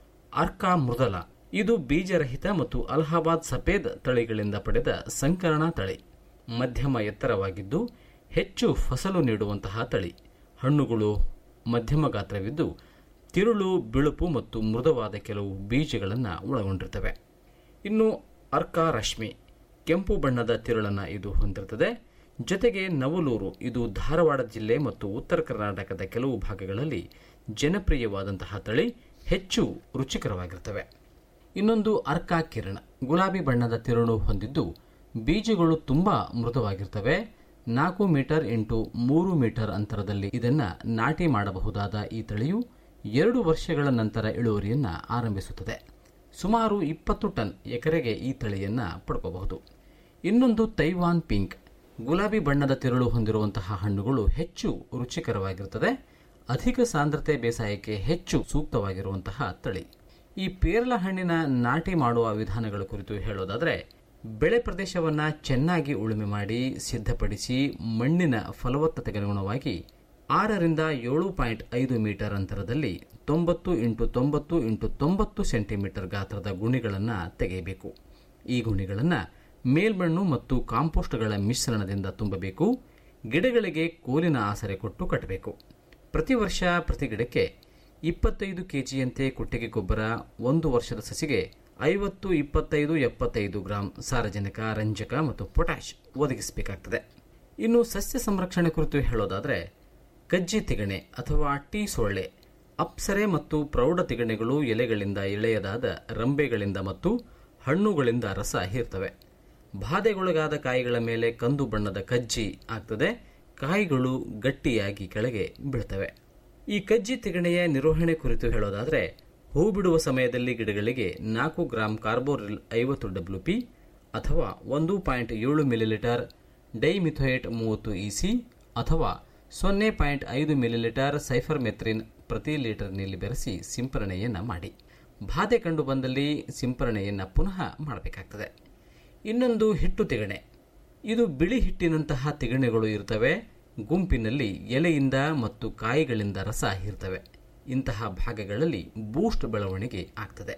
ಅರ್ಕಾ ಮೃದಲ ಇದು ಬೀಜರಹಿತ ಮತ್ತು ಅಲಹಾಬಾದ್ ಸಫೇದ್ ತಳಿಗಳಿಂದ ಪಡೆದ ಸಂಕರಣ ತಳಿ ಮಧ್ಯಮ ಎತ್ತರವಾಗಿದ್ದು ಹೆಚ್ಚು ಫಸಲು ನೀಡುವಂತಹ ತಳಿ ಹಣ್ಣುಗಳು ಮಧ್ಯಮ ಗಾತ್ರವಿದ್ದು ತಿರುಳು ಬಿಳುಪು ಮತ್ತು ಮೃದುವಾದ ಕೆಲವು ಬೀಜಗಳನ್ನು ಒಳಗೊಂಡಿರ್ತವೆ ಇನ್ನು ಅರ್ಕಾ ರಶ್ಮಿ ಕೆಂಪು ಬಣ್ಣದ ತಿರುಳನ್ನು ಇದು ಹೊಂದಿರುತ್ತದೆ ಜೊತೆಗೆ ನವಲೂರು ಇದು ಧಾರವಾಡ ಜಿಲ್ಲೆ ಮತ್ತು ಉತ್ತರ ಕರ್ನಾಟಕದ ಕೆಲವು ಭಾಗಗಳಲ್ಲಿ ಜನಪ್ರಿಯವಾದಂತಹ ತಳಿ ಹೆಚ್ಚು ರುಚಿಕರವಾಗಿರುತ್ತವೆ ಇನ್ನೊಂದು ಅರ್ಕಾ ಕಿರಣ ಗುಲಾಬಿ ಬಣ್ಣದ ತಿರುಳು ಹೊಂದಿದ್ದು ಬೀಜಗಳು ತುಂಬಾ ಮೃದುವಾಗಿರ್ತವೆ ನಾಲ್ಕು ಮೀಟರ್ ಇಂಟು ಮೂರು ಮೀಟರ್ ಅಂತರದಲ್ಲಿ ಇದನ್ನ ನಾಟಿ ಮಾಡಬಹುದಾದ ಈ ತಳಿಯು ಎರಡು ವರ್ಷಗಳ ನಂತರ ಇಳುವರಿಯನ್ನ ಆರಂಭಿಸುತ್ತದೆ ಸುಮಾರು ಇಪ್ಪತ್ತು ಟನ್ ಎಕರೆಗೆ ಈ ತಳಿಯನ್ನ ಪಡ್ಕೋಬಹುದು ಇನ್ನೊಂದು ತೈವಾನ್ ಪಿಂಕ್ ಗುಲಾಬಿ ಬಣ್ಣದ ತಿರುಳು ಹೊಂದಿರುವಂತಹ ಹಣ್ಣುಗಳು ಹೆಚ್ಚು ರುಚಿಕರವಾಗಿರುತ್ತದೆ ಅಧಿಕ ಸಾಂದ್ರತೆ ಬೇಸಾಯಕ್ಕೆ ಹೆಚ್ಚು ಸೂಕ್ತವಾಗಿರುವಂತಹ ತಳಿ ಈ ಪೇರಲ ಹಣ್ಣಿನ ನಾಟಿ ಮಾಡುವ ವಿಧಾನಗಳ ಕುರಿತು ಹೇಳೋದಾದರೆ ಬೆಳೆ ಪ್ರದೇಶವನ್ನು ಚೆನ್ನಾಗಿ ಉಳುಮೆ ಮಾಡಿ ಸಿದ್ಧಪಡಿಸಿ ಮಣ್ಣಿನ ಫಲವತ್ತತೆಗೆ ಅನುಗುಣವಾಗಿ ಆರರಿಂದ ಏಳು ಪಾಯಿಂಟ್ ಐದು ಮೀಟರ್ ಅಂತರದಲ್ಲಿ ತೊಂಬತ್ತು ಇಂಟು ತೊಂಬತ್ತು ಇಂಟು ತೊಂಬತ್ತು ಸೆಂಟಿಮೀಟರ್ ಗಾತ್ರದ ಗುಣಿಗಳನ್ನು ತೆಗೆಯಬೇಕು ಈ ಗುಣಿಗಳನ್ನು ಮೇಲ್ಮಣ್ಣು ಮತ್ತು ಕಾಂಪೋಸ್ಟ್ಗಳ ಮಿಶ್ರಣದಿಂದ ತುಂಬಬೇಕು ಗಿಡಗಳಿಗೆ ಕೋಲಿನ ಆಸರೆ ಕೊಟ್ಟು ಕಟ್ಟಬೇಕು ಪ್ರತಿ ವರ್ಷ ಪ್ರತಿ ಗಿಡಕ್ಕೆ ಇಪ್ಪತ್ತೈದು ಕೆಜಿಯಂತೆ ಕೊಟ್ಟಿಗೆ ಗೊಬ್ಬರ ಒಂದು ವರ್ಷದ ಸಸಿಗೆ ಐವತ್ತು ಇಪ್ಪತ್ತೈದು ಎಪ್ಪತ್ತೈದು ಗ್ರಾಂ ಸಾರಜನಕ ರಂಜಕ ಮತ್ತು ಪೊಟ್ಯಾಶ್ ಒದಗಿಸಬೇಕಾಗ್ತದೆ ಇನ್ನು ಸಸ್ಯ ಸಂರಕ್ಷಣೆ ಕುರಿತು ಹೇಳೋದಾದರೆ ಕಜ್ಜಿ ತಿಗಣೆ ಅಥವಾ ಟೀ ಸೊಳ್ಳೆ ಅಪ್ಸರೆ ಮತ್ತು ಪ್ರೌಢ ತಿಗಣೆಗಳು ಎಲೆಗಳಿಂದ ಎಳೆಯದಾದ ರಂಬೆಗಳಿಂದ ಮತ್ತು ಹಣ್ಣುಗಳಿಂದ ರಸ ಹೀರ್ತವೆ ಬಾಧೆಗೊಳಗಾದ ಕಾಯಿಗಳ ಮೇಲೆ ಕಂದು ಬಣ್ಣದ ಕಜ್ಜಿ ಆಗ್ತದೆ ಕಾಯಿಗಳು ಗಟ್ಟಿಯಾಗಿ ಕೆಳಗೆ ಬೀಳ್ತವೆ ಈ ಕಜ್ಜಿ ತಿಗಣೆಯ ನಿರ್ವಹಣೆ ಕುರಿತು ಹೇಳೋದಾದರೆ ಹೂ ಬಿಡುವ ಸಮಯದಲ್ಲಿ ಗಿಡಗಳಿಗೆ ನಾಲ್ಕು ಗ್ರಾಂ ಕಾರ್ಬೋರಿಲ್ ಐವತ್ತು ಡಬ್ಲ್ಯೂ ಪಿ ಅಥವಾ ಒಂದು ಪಾಯಿಂಟ್ ಏಳು ಮಿಲಿಲೀಟರ್ ಡೈಮಿಥೋಯೇಟ್ ಮೂವತ್ತು ಇಸಿ ಅಥವಾ ಸೊನ್ನೆ ಪಾಯಿಂಟ್ ಐದು ಮಿಲಿಲೀಟರ್ ಸೈಫರ್ ಮೆತ್ರಿನ್ ಪ್ರತಿ ಲೀಟರ್ ನೀರಲ್ಲಿ ಬೆರೆಸಿ ಸಿಂಪರಣೆಯನ್ನು ಮಾಡಿ ಬಾಧೆ ಕಂಡು ಬಂದಲ್ಲಿ ಸಿಂಪರಣೆಯನ್ನು ಪುನಃ ಮಾಡಬೇಕಾಗ್ತದೆ ಇನ್ನೊಂದು ಹಿಟ್ಟು ತಿಗಣೆ ಇದು ಬಿಳಿ ಹಿಟ್ಟಿನಂತಹ ತಿಗಣೆಗಳು ಇರ್ತವೆ ಗುಂಪಿನಲ್ಲಿ ಎಲೆಯಿಂದ ಮತ್ತು ಕಾಯಿಗಳಿಂದ ರಸ ಹೀರ್ತವೆ ಇಂತಹ ಭಾಗಗಳಲ್ಲಿ ಬೂಸ್ಟ್ ಬೆಳವಣಿಗೆ ಆಗ್ತದೆ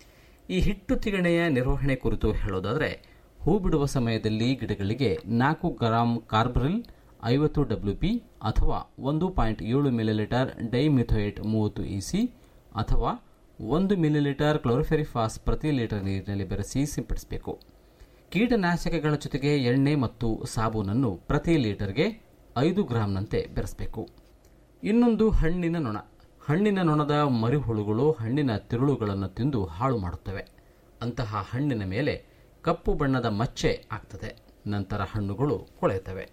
ಈ ಹಿಟ್ಟು ತಿಗಣೆಯ ನಿರ್ವಹಣೆ ಕುರಿತು ಹೇಳೋದಾದರೆ ಹೂ ಬಿಡುವ ಸಮಯದಲ್ಲಿ ಗಿಡಗಳಿಗೆ ನಾಲ್ಕು ಗ್ರಾಂ ಕಾರ್ಬ್ರಿಲ್ ಐವತ್ತು ಡಬ್ಲ್ಯೂ ಪಿ ಅಥವಾ ಒಂದು ಪಾಯಿಂಟ್ ಏಳು ಮಿಲಿಲೀಟರ್ ಡೈಮಿಥೋಯೇಟ್ ಮೂವತ್ತು ಇಸಿ ಅಥವಾ ಒಂದು ಮಿಲಿಲೀಟರ್ ಕ್ಲೋರಿಫೆರಿಫಾಸ್ ಪ್ರತಿ ಲೀಟರ್ ನೀರಿನಲ್ಲಿ ಬೆರೆಸಿ ಸಿಂಪಡಿಸಬೇಕು ಕೀಟನಾಶಕಗಳ ಜೊತೆಗೆ ಎಣ್ಣೆ ಮತ್ತು ಸಾಬೂನನ್ನು ಪ್ರತಿ ಲೀಟರ್ಗೆ ಐದು ಗ್ರಾಂನಂತೆ ಬೆರೆಸಬೇಕು ಇನ್ನೊಂದು ಹಣ್ಣಿನ ನೊಣ ಹಣ್ಣಿನ ನೊಣದ ಮರಿಹುಳುಗಳು ಹಣ್ಣಿನ ತಿರುಳುಗಳನ್ನು ತಿಂದು ಹಾಳು ಮಾಡುತ್ತವೆ ಅಂತಹ ಹಣ್ಣಿನ ಮೇಲೆ ಕಪ್ಪು ಬಣ್ಣದ ಮಚ್ಚೆ ಆಗ್ತದೆ ನಂತರ ಹಣ್ಣುಗಳು ಕೊಳೆಯುತ್ತವೆ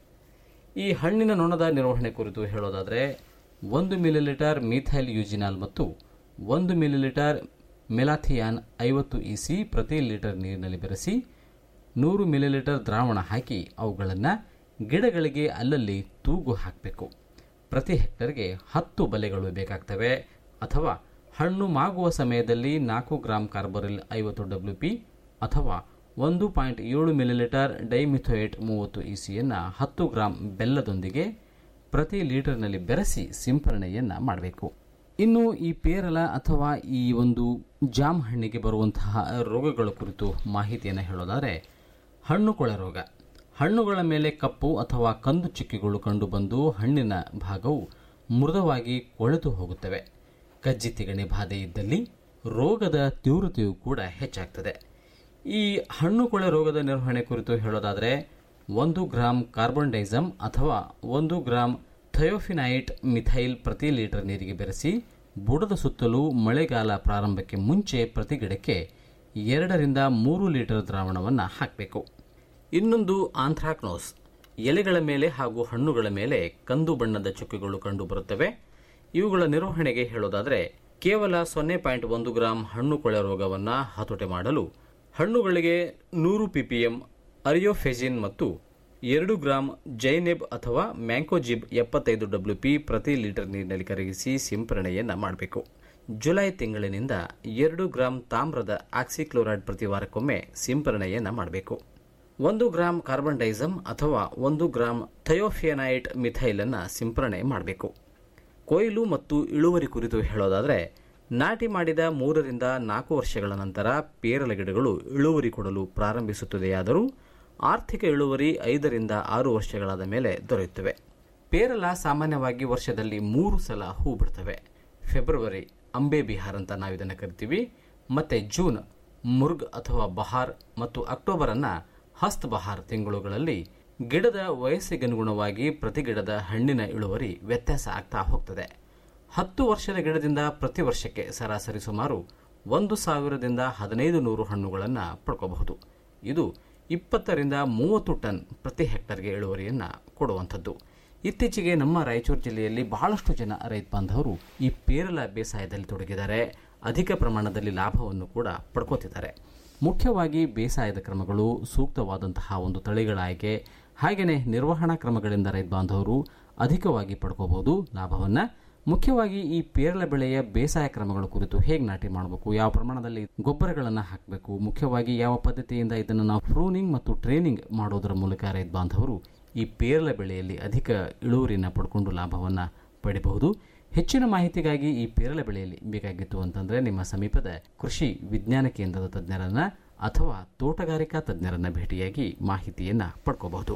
ಈ ಹಣ್ಣಿನ ನೊಣದ ನಿರ್ವಹಣೆ ಕುರಿತು ಹೇಳೋದಾದರೆ ಒಂದು ಮಿಲಿಲೀಟರ್ ಮೀಥೈಲ್ ಯೂಜಿನಾಲ್ ಮತ್ತು ಒಂದು ಮಿಲಿಲೀಟರ್ ಮೆಲಾಥಿಯಾನ್ ಐವತ್ತು ಇಸಿ ಪ್ರತಿ ಲೀಟರ್ ನೀರಿನಲ್ಲಿ ಬೆರೆಸಿ ನೂರು ಮಿಲಿಲೀಟರ್ ದ್ರಾವಣ ಹಾಕಿ ಅವುಗಳನ್ನು ಗಿಡಗಳಿಗೆ ಅಲ್ಲಲ್ಲಿ ತೂಗು ಹಾಕಬೇಕು ಪ್ರತಿ ಹೆಕ್ಟರ್ಗೆ ಹತ್ತು ಬಲೆಗಳು ಬೇಕಾಗ್ತವೆ ಅಥವಾ ಹಣ್ಣು ಮಾಗುವ ಸಮಯದಲ್ಲಿ ನಾಲ್ಕು ಗ್ರಾಂ ಕಾರ್ಬರಿಲ್ ಐವತ್ತು ಡಬ್ಲ್ಯೂ ಪಿ ಅಥವಾ ಒಂದು ಪಾಯಿಂಟ್ ಏಳು ಮಿಲಿಲೀಟರ್ ಡೈಮಿಥೋಯೇಟ್ ಮೂವತ್ತು ಇಸಿಯನ್ನು ಹತ್ತು ಗ್ರಾಂ ಬೆಲ್ಲದೊಂದಿಗೆ ಪ್ರತಿ ಲೀಟರ್ನಲ್ಲಿ ಬೆರೆಸಿ ಸಿಂಪರಣೆಯನ್ನು ಮಾಡಬೇಕು ಇನ್ನು ಈ ಪೇರಲ ಅಥವಾ ಈ ಒಂದು ಜಾಮ್ ಹಣ್ಣಿಗೆ ಬರುವಂತಹ ರೋಗಗಳ ಕುರಿತು ಮಾಹಿತಿಯನ್ನು ಹೇಳೋದಾದರೆ ಹಣ್ಣು ಕೊಳೆ ರೋಗ ಹಣ್ಣುಗಳ ಮೇಲೆ ಕಪ್ಪು ಅಥವಾ ಕಂದು ಚಿಕ್ಕಿಗಳು ಕಂಡುಬಂದು ಹಣ್ಣಿನ ಭಾಗವು ಮೃದುವಾಗಿ ಕೊಳೆತು ಹೋಗುತ್ತವೆ ಕಜ್ಜಿ ತಿಗಣೆ ಬಾಧೆ ಇದ್ದಲ್ಲಿ ರೋಗದ ತೀವ್ರತೆಯೂ ಕೂಡ ಹೆಚ್ಚಾಗ್ತದೆ ಈ ಹಣ್ಣು ಕೊಳೆ ರೋಗದ ನಿರ್ವಹಣೆ ಕುರಿತು ಹೇಳೋದಾದರೆ ಒಂದು ಗ್ರಾಂ ಕಾರ್ಬನ್ ಡೈಸಮ್ ಅಥವಾ ಒಂದು ಗ್ರಾಂ ಥಯೋಫಿನೈಟ್ ಮಿಥೈಲ್ ಪ್ರತಿ ಲೀಟರ್ ನೀರಿಗೆ ಬೆರೆಸಿ ಬುಡದ ಸುತ್ತಲೂ ಮಳೆಗಾಲ ಪ್ರಾರಂಭಕ್ಕೆ ಮುಂಚೆ ಪ್ರತಿ ಗಿಡಕ್ಕೆ ಎರಡರಿಂದ ಮೂರು ಲೀಟರ್ ದ್ರಾವಣವನ್ನು ಹಾಕಬೇಕು ಇನ್ನೊಂದು ಆಂಥ್ರಾಕ್ನೋಸ್ ಎಲೆಗಳ ಮೇಲೆ ಹಾಗೂ ಹಣ್ಣುಗಳ ಮೇಲೆ ಕಂದು ಬಣ್ಣದ ಚುಕ್ಕೆಗಳು ಕಂಡುಬರುತ್ತವೆ ಇವುಗಳ ನಿರ್ವಹಣೆಗೆ ಹೇಳೋದಾದರೆ ಕೇವಲ ಸೊನ್ನೆ ಪಾಯಿಂಟ್ ಒಂದು ಗ್ರಾಂ ಹಣ್ಣು ಕೊಳೆ ರೋಗವನ್ನು ಹತೋಟಿ ಮಾಡಲು ಹಣ್ಣುಗಳಿಗೆ ನೂರು ಪಿಪಿಎಂ ಅರಿಯೋಫೆಜಿನ್ ಮತ್ತು ಎರಡು ಗ್ರಾಂ ಜೈನೆಬ್ ಅಥವಾ ಮ್ಯಾಂಕೋಜಿಬ್ ಎಪ್ಪತ್ತೈದು ಡಬ್ಲ್ಯೂ ಪಿ ಪ್ರತಿ ಲೀಟರ್ ನೀರಿನಲ್ಲಿ ಕರಗಿಸಿ ಸಿಂಪರಣೆಯನ್ನು ಮಾಡಬೇಕು ಜುಲೈ ತಿಂಗಳಿನಿಂದ ಎರಡು ಗ್ರಾಂ ತಾಮ್ರದ ಆಕ್ಸಿಕ್ಲೋರೈಡ್ ಪ್ರತಿ ವಾರಕ್ಕೊಮ್ಮೆ ಸಿಂಪರಣೆಯನ್ನು ಮಾಡಬೇಕು ಒಂದು ಗ್ರಾಂ ಕಾರ್ಬನ್ ಡೈಸಮ್ ಅಥವಾ ಒಂದು ಗ್ರಾಂ ಥಯೋಫಿಯನೈಟ್ ಮಿಥೈಲನ್ನು ಸಿಂಪರಣೆ ಮಾಡಬೇಕು ಕೊಯ್ಲು ಮತ್ತು ಇಳುವರಿ ಕುರಿತು ಹೇಳೋದಾದರೆ ನಾಟಿ ಮಾಡಿದ ಮೂರರಿಂದ ನಾಲ್ಕು ವರ್ಷಗಳ ನಂತರ ಪೇರಲ ಗಿಡಗಳು ಇಳುವರಿ ಕೊಡಲು ಪ್ರಾರಂಭಿಸುತ್ತದೆಯಾದರೂ ಆರ್ಥಿಕ ಇಳುವರಿ ಐದರಿಂದ ಆರು ವರ್ಷಗಳಾದ ಮೇಲೆ ದೊರೆಯುತ್ತವೆ ಪೇರಲ ಸಾಮಾನ್ಯವಾಗಿ ವರ್ಷದಲ್ಲಿ ಮೂರು ಸಲ ಹೂ ಬಿಡ್ತವೆ ಫೆಬ್ರವರಿ ಅಂಬೆ ಬಿಹಾರ್ ಅಂತ ನಾವು ಇದನ್ನು ಕರಿತೀವಿ ಮತ್ತೆ ಜೂನ್ ಮುರ್ಗ್ ಅಥವಾ ಬಹಾರ್ ಮತ್ತು ಅಕ್ಟೋಬರ್ ಅನ್ನ ಹಸ್ತ್ ಬಹಾರ್ ತಿಂಗಳುಗಳಲ್ಲಿ ಗಿಡದ ವಯಸ್ಸಿಗನುಗುಣವಾಗಿ ಪ್ರತಿ ಗಿಡದ ಹಣ್ಣಿನ ಇಳುವರಿ ವ್ಯತ್ಯಾಸ ಆಗ್ತಾ ಹೋಗ್ತದೆ ಹತ್ತು ವರ್ಷದ ಗಿಡದಿಂದ ಪ್ರತಿ ವರ್ಷಕ್ಕೆ ಸರಾಸರಿ ಸುಮಾರು ಒಂದು ಸಾವಿರದಿಂದ ಹದಿನೈದು ನೂರು ಹಣ್ಣುಗಳನ್ನು ಪಡ್ಕೋಬಹುದು ಇದು ಇಪ್ಪತ್ತರಿಂದ ಮೂವತ್ತು ಟನ್ ಪ್ರತಿ ಹೆಕ್ಟರ್ಗೆ ಇಳುವರಿಯನ್ನು ಕೊಡುವಂಥದ್ದು ಇತ್ತೀಚೆಗೆ ನಮ್ಮ ರಾಯಚೂರು ಜಿಲ್ಲೆಯಲ್ಲಿ ಬಹಳಷ್ಟು ಜನ ರೈತ ಬಾಂಧವರು ಈ ಪೇರಲ ಬೇಸಾಯದಲ್ಲಿ ತೊಡಗಿದ್ದಾರೆ ಅಧಿಕ ಪ್ರಮಾಣದಲ್ಲಿ ಲಾಭವನ್ನು ಕೂಡ ಪಡ್ಕೋತಿದ್ದಾರೆ ಮುಖ್ಯವಾಗಿ ಬೇಸಾಯದ ಕ್ರಮಗಳು ಸೂಕ್ತವಾದಂತಹ ಒಂದು ತಳಿಗಳ ಆಯ್ಕೆ ಹಾಗೆಯೇ ನಿರ್ವಹಣಾ ಕ್ರಮಗಳಿಂದ ರೈತ ಬಾಂಧವರು ಅಧಿಕವಾಗಿ ಪಡ್ಕೋಬಹುದು ಲಾಭವನ್ನು ಮುಖ್ಯವಾಗಿ ಈ ಪೇರಲ ಬೆಳೆಯ ಬೇಸಾಯ ಕ್ರಮಗಳ ಕುರಿತು ಹೇಗೆ ನಾಟಿ ಮಾಡಬೇಕು ಯಾವ ಪ್ರಮಾಣದಲ್ಲಿ ಗೊಬ್ಬರಗಳನ್ನು ಹಾಕಬೇಕು ಮುಖ್ಯವಾಗಿ ಯಾವ ಪದ್ಧತಿಯಿಂದ ಇದನ್ನು ನಾವು ಪ್ರೂನಿಂಗ್ ಮತ್ತು ಟ್ರೈನಿಂಗ್ ಮಾಡೋದರ ಮೂಲಕ ರೈತ ಬಾಂಧವರು ಈ ಪೇರಲ ಬೆಳೆಯಲ್ಲಿ ಅಧಿಕ ಇಳುವರಿಯನ್ನು ಪಡ್ಕೊಂಡು ಲಾಭವನ್ನು ಪಡೆಯಬಹುದು ಹೆಚ್ಚಿನ ಮಾಹಿತಿಗಾಗಿ ಈ ಪೇರಲ ಬೆಳೆಯಲ್ಲಿ ಬೇಕಾಗಿತ್ತು ಅಂತಂದರೆ ನಿಮ್ಮ ಸಮೀಪದ ಕೃಷಿ ವಿಜ್ಞಾನ ಕೇಂದ್ರದ ತಜ್ಞರನ್ನ ಅಥವಾ ತೋಟಗಾರಿಕಾ ತಜ್ಞರನ್ನ ಭೇಟಿಯಾಗಿ ಮಾಹಿತಿಯನ್ನು ಪಡ್ಕೋಬಹುದು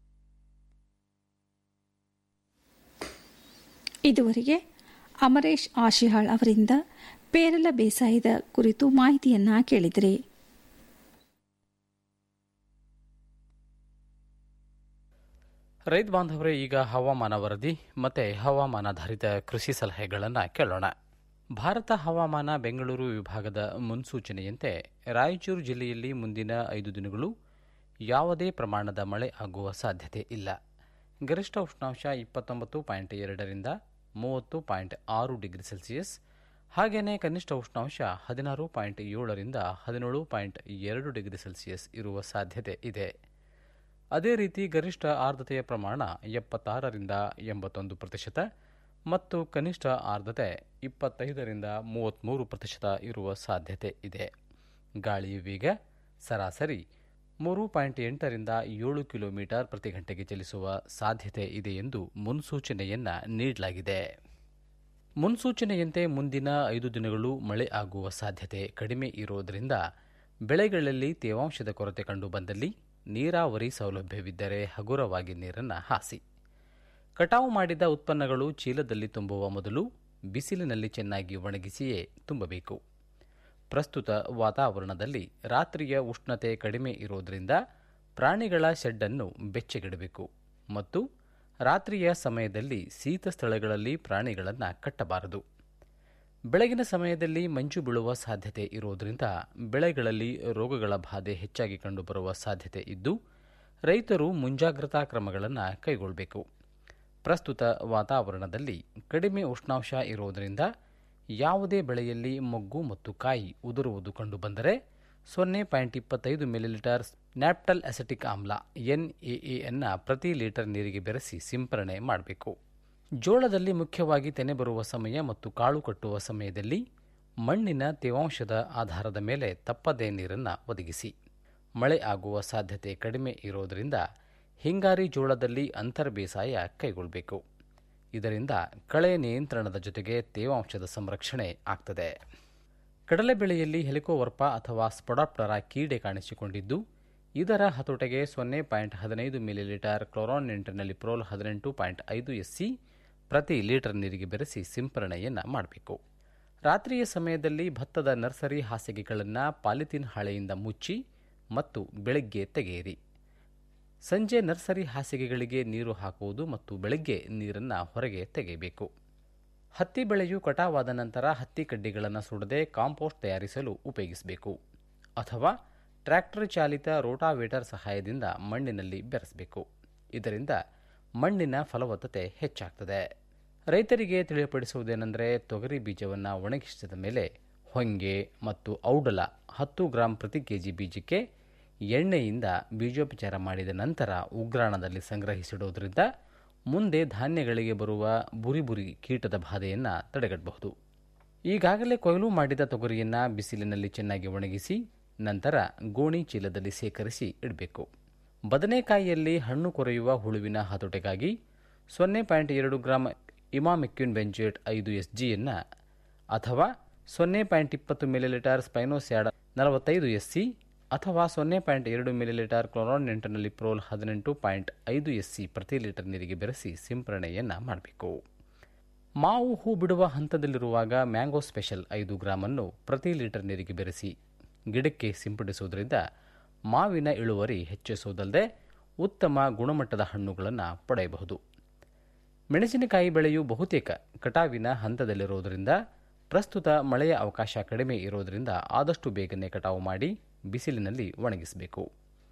ಇದುವರೆಗೆ ಅಮರೇಶ್ ಆಶಿಹಾಳ್ ಅವರಿಂದ ಪೇರಲ ಬೇಸಾಯದ ಕುರಿತು ಮಾಹಿತಿಯನ್ನ ಕೇಳಿದ್ರಿ ರೈತ ಬಾಂಧವರೇ ಈಗ ಹವಾಮಾನ ವರದಿ ಮತ್ತೆ ಹವಾಮಾನಾಧಾರಿತ ಕೃಷಿ ಸಲಹೆಗಳನ್ನು ಕೇಳೋಣ ಭಾರತ ಹವಾಮಾನ ಬೆಂಗಳೂರು ವಿಭಾಗದ ಮುನ್ಸೂಚನೆಯಂತೆ ರಾಯಚೂರು ಜಿಲ್ಲೆಯಲ್ಲಿ ಮುಂದಿನ ಐದು ದಿನಗಳು ಯಾವುದೇ ಪ್ರಮಾಣದ ಮಳೆ ಆಗುವ ಸಾಧ್ಯತೆ ಇಲ್ಲ ಗರಿಷ್ಠ ಉಷ್ಣಾಂಶ ಇಪ್ಪತ್ತೊಂಬತ್ತು ಪಾಯಿಂಟ್ ಎರಡರಿಂದ ಮೂವತ್ತು ಪಾಯಿಂಟ್ ಆರು ಡಿಗ್ರಿ ಸೆಲ್ಸಿಯಸ್ ಹಾಗೆಯೇ ಕನಿಷ್ಠ ಉಷ್ಣಾಂಶ ಹದಿನಾರು ಪಾಯಿಂಟ್ ಏಳರಿಂದ ಹದಿನೇಳು ಪಾಯಿಂಟ್ ಎರಡು ಡಿಗ್ರಿ ಸೆಲ್ಸಿಯಸ್ ಇರುವ ಸಾಧ್ಯತೆ ಇದೆ ಅದೇ ರೀತಿ ಗರಿಷ್ಠ ಆರ್ದ್ರತೆಯ ಪ್ರಮಾಣ ಎಪ್ಪತ್ತಾರರಿಂದ ಎಂಬತ್ತೊಂದು ಪ್ರತಿಶತ ಮತ್ತು ಕನಿಷ್ಠ ಆರ್ದ್ರತೆ ಇಪ್ಪತ್ತೈದರಿಂದ ಮೂವತ್ತ್ಮೂರು ಪ್ರತಿಶತ ಇರುವ ಸಾಧ್ಯತೆ ಇದೆ ಗಾಳಿಯ ವೇಗ ಸರಾಸರಿ ಮೂರು ಪಾಯಿಂಟ್ ಎಂಟರಿಂದ ಏಳು ಕಿಲೋಮೀಟರ್ ಪ್ರತಿ ಗಂಟೆಗೆ ಚಲಿಸುವ ಸಾಧ್ಯತೆ ಇದೆ ಎಂದು ಮುನ್ಸೂಚನೆಯನ್ನ ನೀಡಲಾಗಿದೆ ಮುನ್ಸೂಚನೆಯಂತೆ ಮುಂದಿನ ಐದು ದಿನಗಳು ಮಳೆ ಆಗುವ ಸಾಧ್ಯತೆ ಕಡಿಮೆ ಇರುವುದರಿಂದ ಬೆಳೆಗಳಲ್ಲಿ ತೇವಾಂಶದ ಕೊರತೆ ಕಂಡುಬಂದಲ್ಲಿ ನೀರಾವರಿ ಸೌಲಭ್ಯವಿದ್ದರೆ ಹಗುರವಾಗಿ ನೀರನ್ನು ಹಾಸಿ ಕಟಾವು ಮಾಡಿದ ಉತ್ಪನ್ನಗಳು ಚೀಲದಲ್ಲಿ ತುಂಬುವ ಮೊದಲು ಬಿಸಿಲಿನಲ್ಲಿ ಚೆನ್ನಾಗಿ ಒಣಗಿಸಿಯೇ ತುಂಬಬೇಕು ಪ್ರಸ್ತುತ ವಾತಾವರಣದಲ್ಲಿ ರಾತ್ರಿಯ ಉಷ್ಣತೆ ಕಡಿಮೆ ಇರುವುದರಿಂದ ಪ್ರಾಣಿಗಳ ಶೆಡ್ಡನ್ನು ಬೆಚ್ಚಗಿಡಬೇಕು ಮತ್ತು ರಾತ್ರಿಯ ಸಮಯದಲ್ಲಿ ಶೀತ ಸ್ಥಳಗಳಲ್ಲಿ ಪ್ರಾಣಿಗಳನ್ನು ಕಟ್ಟಬಾರದು ಬೆಳಗಿನ ಸಮಯದಲ್ಲಿ ಮಂಜು ಬೀಳುವ ಸಾಧ್ಯತೆ ಇರುವುದರಿಂದ ಬೆಳೆಗಳಲ್ಲಿ ರೋಗಗಳ ಬಾಧೆ ಹೆಚ್ಚಾಗಿ ಕಂಡುಬರುವ ಸಾಧ್ಯತೆ ಇದ್ದು ರೈತರು ಮುಂಜಾಗ್ರತಾ ಕ್ರಮಗಳನ್ನು ಕೈಗೊಳ್ಳಬೇಕು ಪ್ರಸ್ತುತ ವಾತಾವರಣದಲ್ಲಿ ಕಡಿಮೆ ಉಷ್ಣಾಂಶ ಇರುವುದರಿಂದ ಯಾವುದೇ ಬೆಳೆಯಲ್ಲಿ ಮೊಗ್ಗು ಮತ್ತು ಕಾಯಿ ಉದುರುವುದು ಕಂಡುಬಂದರೆ ಸೊನ್ನೆ ಪಾಯಿಂಟ್ ಇಪ್ಪತ್ತೈದು ಮಿಲಿಲೀಟರ್ ನ್ಯಾಪ್ಟಲ್ ಅಸೆಟಿಕ್ ಆಮ್ಲ ಎನ್ಎಎಯನ್ನು ಪ್ರತಿ ಲೀಟರ್ ನೀರಿಗೆ ಬೆರೆಸಿ ಸಿಂಪರಣೆ ಮಾಡಬೇಕು ಜೋಳದಲ್ಲಿ ಮುಖ್ಯವಾಗಿ ತೆನೆ ಬರುವ ಸಮಯ ಮತ್ತು ಕಾಳು ಕಟ್ಟುವ ಸಮಯದಲ್ಲಿ ಮಣ್ಣಿನ ತೇವಾಂಶದ ಆಧಾರದ ಮೇಲೆ ತಪ್ಪದೇ ನೀರನ್ನು ಒದಗಿಸಿ ಮಳೆ ಆಗುವ ಸಾಧ್ಯತೆ ಕಡಿಮೆ ಇರೋದರಿಂದ ಹಿಂಗಾರಿ ಜೋಳದಲ್ಲಿ ಅಂತರ್ ಬೇಸಾಯ ಕೈಗೊಳ್ಳಬೇಕು ಇದರಿಂದ ಕಳೆ ನಿಯಂತ್ರಣದ ಜೊತೆಗೆ ತೇವಾಂಶದ ಸಂರಕ್ಷಣೆ ಆಗ್ತದೆ ಕಡಲೆ ಬೆಳೆಯಲ್ಲಿ ಹೆಲಿಕೋವರ್ಪ ಅಥವಾ ಸ್ಪೊಡಾಪ್ಟರ ಕೀಡೆ ಕಾಣಿಸಿಕೊಂಡಿದ್ದು ಇದರ ಹತೋಟೆಗೆ ಸೊನ್ನೆ ಪಾಯಿಂಟ್ ಹದಿನೈದು ಮಿಲಿಲೀಟರ್ ಕ್ಲೋರಾನ್ ನಿಂಟಿನಲ್ಲಿ ಪ್ರೋಲ್ ಹದಿನೆಂಟು ಪಾಯಿಂಟ್ ಐದು ಎಸ್ಸಿ ಪ್ರತಿ ಲೀಟರ್ ನೀರಿಗೆ ಬೆರೆಸಿ ಸಿಂಪರಣೆಯನ್ನು ಮಾಡಬೇಕು ರಾತ್ರಿಯ ಸಮಯದಲ್ಲಿ ಭತ್ತದ ನರ್ಸರಿ ಹಾಸಿಗೆಗಳನ್ನು ಪಾಲಿಥೀನ್ ಹಾಳೆಯಿಂದ ಮುಚ್ಚಿ ಮತ್ತು ಬೆಳಗ್ಗೆ ತೆಗೆಯಿರಿ ಸಂಜೆ ನರ್ಸರಿ ಹಾಸಿಗೆಗಳಿಗೆ ನೀರು ಹಾಕುವುದು ಮತ್ತು ಬೆಳಗ್ಗೆ ನೀರನ್ನು ಹೊರಗೆ ತೆಗೆಯಬೇಕು ಹತ್ತಿ ಬೆಳೆಯು ಕಟಾವಾದ ನಂತರ ಹತ್ತಿ ಕಡ್ಡಿಗಳನ್ನು ಸುಡದೆ ಕಾಂಪೋಸ್ಟ್ ತಯಾರಿಸಲು ಉಪಯೋಗಿಸಬೇಕು ಅಥವಾ ಟ್ರ್ಯಾಕ್ಟರ್ ಚಾಲಿತ ರೋಟಾವೇಟರ್ ಸಹಾಯದಿಂದ ಮಣ್ಣಿನಲ್ಲಿ ಬೆರೆಸಬೇಕು ಇದರಿಂದ ಮಣ್ಣಿನ ಫಲವತ್ತತೆ ಹೆಚ್ಚಾಗ್ತದೆ ರೈತರಿಗೆ ತಿಳಿಯಪಡಿಸುವುದೇನೆಂದರೆ ತೊಗರಿ ಬೀಜವನ್ನು ಒಣಗಿಸಿದ ಮೇಲೆ ಹೊಂಗೆ ಮತ್ತು ಔಡಲ ಹತ್ತು ಗ್ರಾಂ ಪ್ರತಿ ಕೆಜಿ ಬೀಜಕ್ಕೆ ಎಣ್ಣೆಯಿಂದ ಬೀಜೋಪಚಾರ ಮಾಡಿದ ನಂತರ ಉಗ್ರಾಣದಲ್ಲಿ ಸಂಗ್ರಹಿಸಿಡುವುದರಿಂದ ಮುಂದೆ ಧಾನ್ಯಗಳಿಗೆ ಬರುವ ಬುರಿ ಬುರಿ ಕೀಟದ ಬಾಧೆಯನ್ನು ತಡೆಗಟ್ಟಬಹುದು ಈಗಾಗಲೇ ಕೊಯ್ಲು ಮಾಡಿದ ತೊಗರಿಯನ್ನು ಬಿಸಿಲಿನಲ್ಲಿ ಚೆನ್ನಾಗಿ ಒಣಗಿಸಿ ನಂತರ ಗೋಣಿ ಚೀಲದಲ್ಲಿ ಸೇಕರಿಸಿ ಇಡಬೇಕು ಬದನೆಕಾಯಿಯಲ್ಲಿ ಹಣ್ಣು ಕೊರೆಯುವ ಹುಳುವಿನ ಹತೋಟೆಗಾಗಿ ಸೊನ್ನೆ ಪಾಯಿಂಟ್ ಎರಡು ಗ್ರಾಂ ಇಮಾಮೆಕ್ಯೂನ್ ಬೆಂಜೇಟ್ ಐದು ಎಸ್ ಜಿಯನ್ನು ಅಥವಾ ಸೊನ್ನೆ ಪಾಯಿಂಟ್ ಇಪ್ಪತ್ತು ಮಿಲಿಲೀಟರ್ ಸ್ಪೈನೋಸ್ಯಾಡ ನಲವತ್ತೈದು ಎಸ್ ಸಿ ಅಥವಾ ಸೊನ್ನೆ ಪಾಯಿಂಟ್ ಎರಡು ಮಿಲಿಲೀಟರ್ ಕ್ಲೋರಾನ್ ನೆಂಟನಲ್ಲಿ ಪ್ರೋಲ್ ಹದಿನೆಂಟು ಪಾಯಿಂಟ್ ಐದು ಎಸ್ ಸಿ ಪ್ರತಿ ಲೀಟರ್ ನೀರಿಗೆ ಬೆರೆಸಿ ಸಿಂಪರಣೆಯನ್ನು ಮಾಡಬೇಕು ಮಾವು ಹೂ ಬಿಡುವ ಹಂತದಲ್ಲಿರುವಾಗ ಮ್ಯಾಂಗೋ ಸ್ಪೆಷಲ್ ಐದು ಗ್ರಾಮನ್ನು ಪ್ರತಿ ಲೀಟರ್ ನೀರಿಗೆ ಬೆರೆಸಿ ಗಿಡಕ್ಕೆ ಸಿಂಪಡಿಸುವುದರಿಂದ ಮಾವಿನ ಇಳುವರಿ ಹೆಚ್ಚಿಸುವುದಲ್ಲದೆ ಉತ್ತಮ ಗುಣಮಟ್ಟದ ಹಣ್ಣುಗಳನ್ನು ಪಡೆಯಬಹುದು ಮೆಣಸಿನಕಾಯಿ ಬೆಳೆಯು ಬಹುತೇಕ ಕಟಾವಿನ ಹಂತದಲ್ಲಿರುವುದರಿಂದ ಪ್ರಸ್ತುತ ಮಳೆಯ ಅವಕಾಶ ಕಡಿಮೆ ಇರುವುದರಿಂದ ಆದಷ್ಟು ಬೇಗನೆ ಕಟಾವು ಮಾಡಿ ಬಿಸಿಲಿನಲ್ಲಿ ಒಣಗಿಸಬೇಕು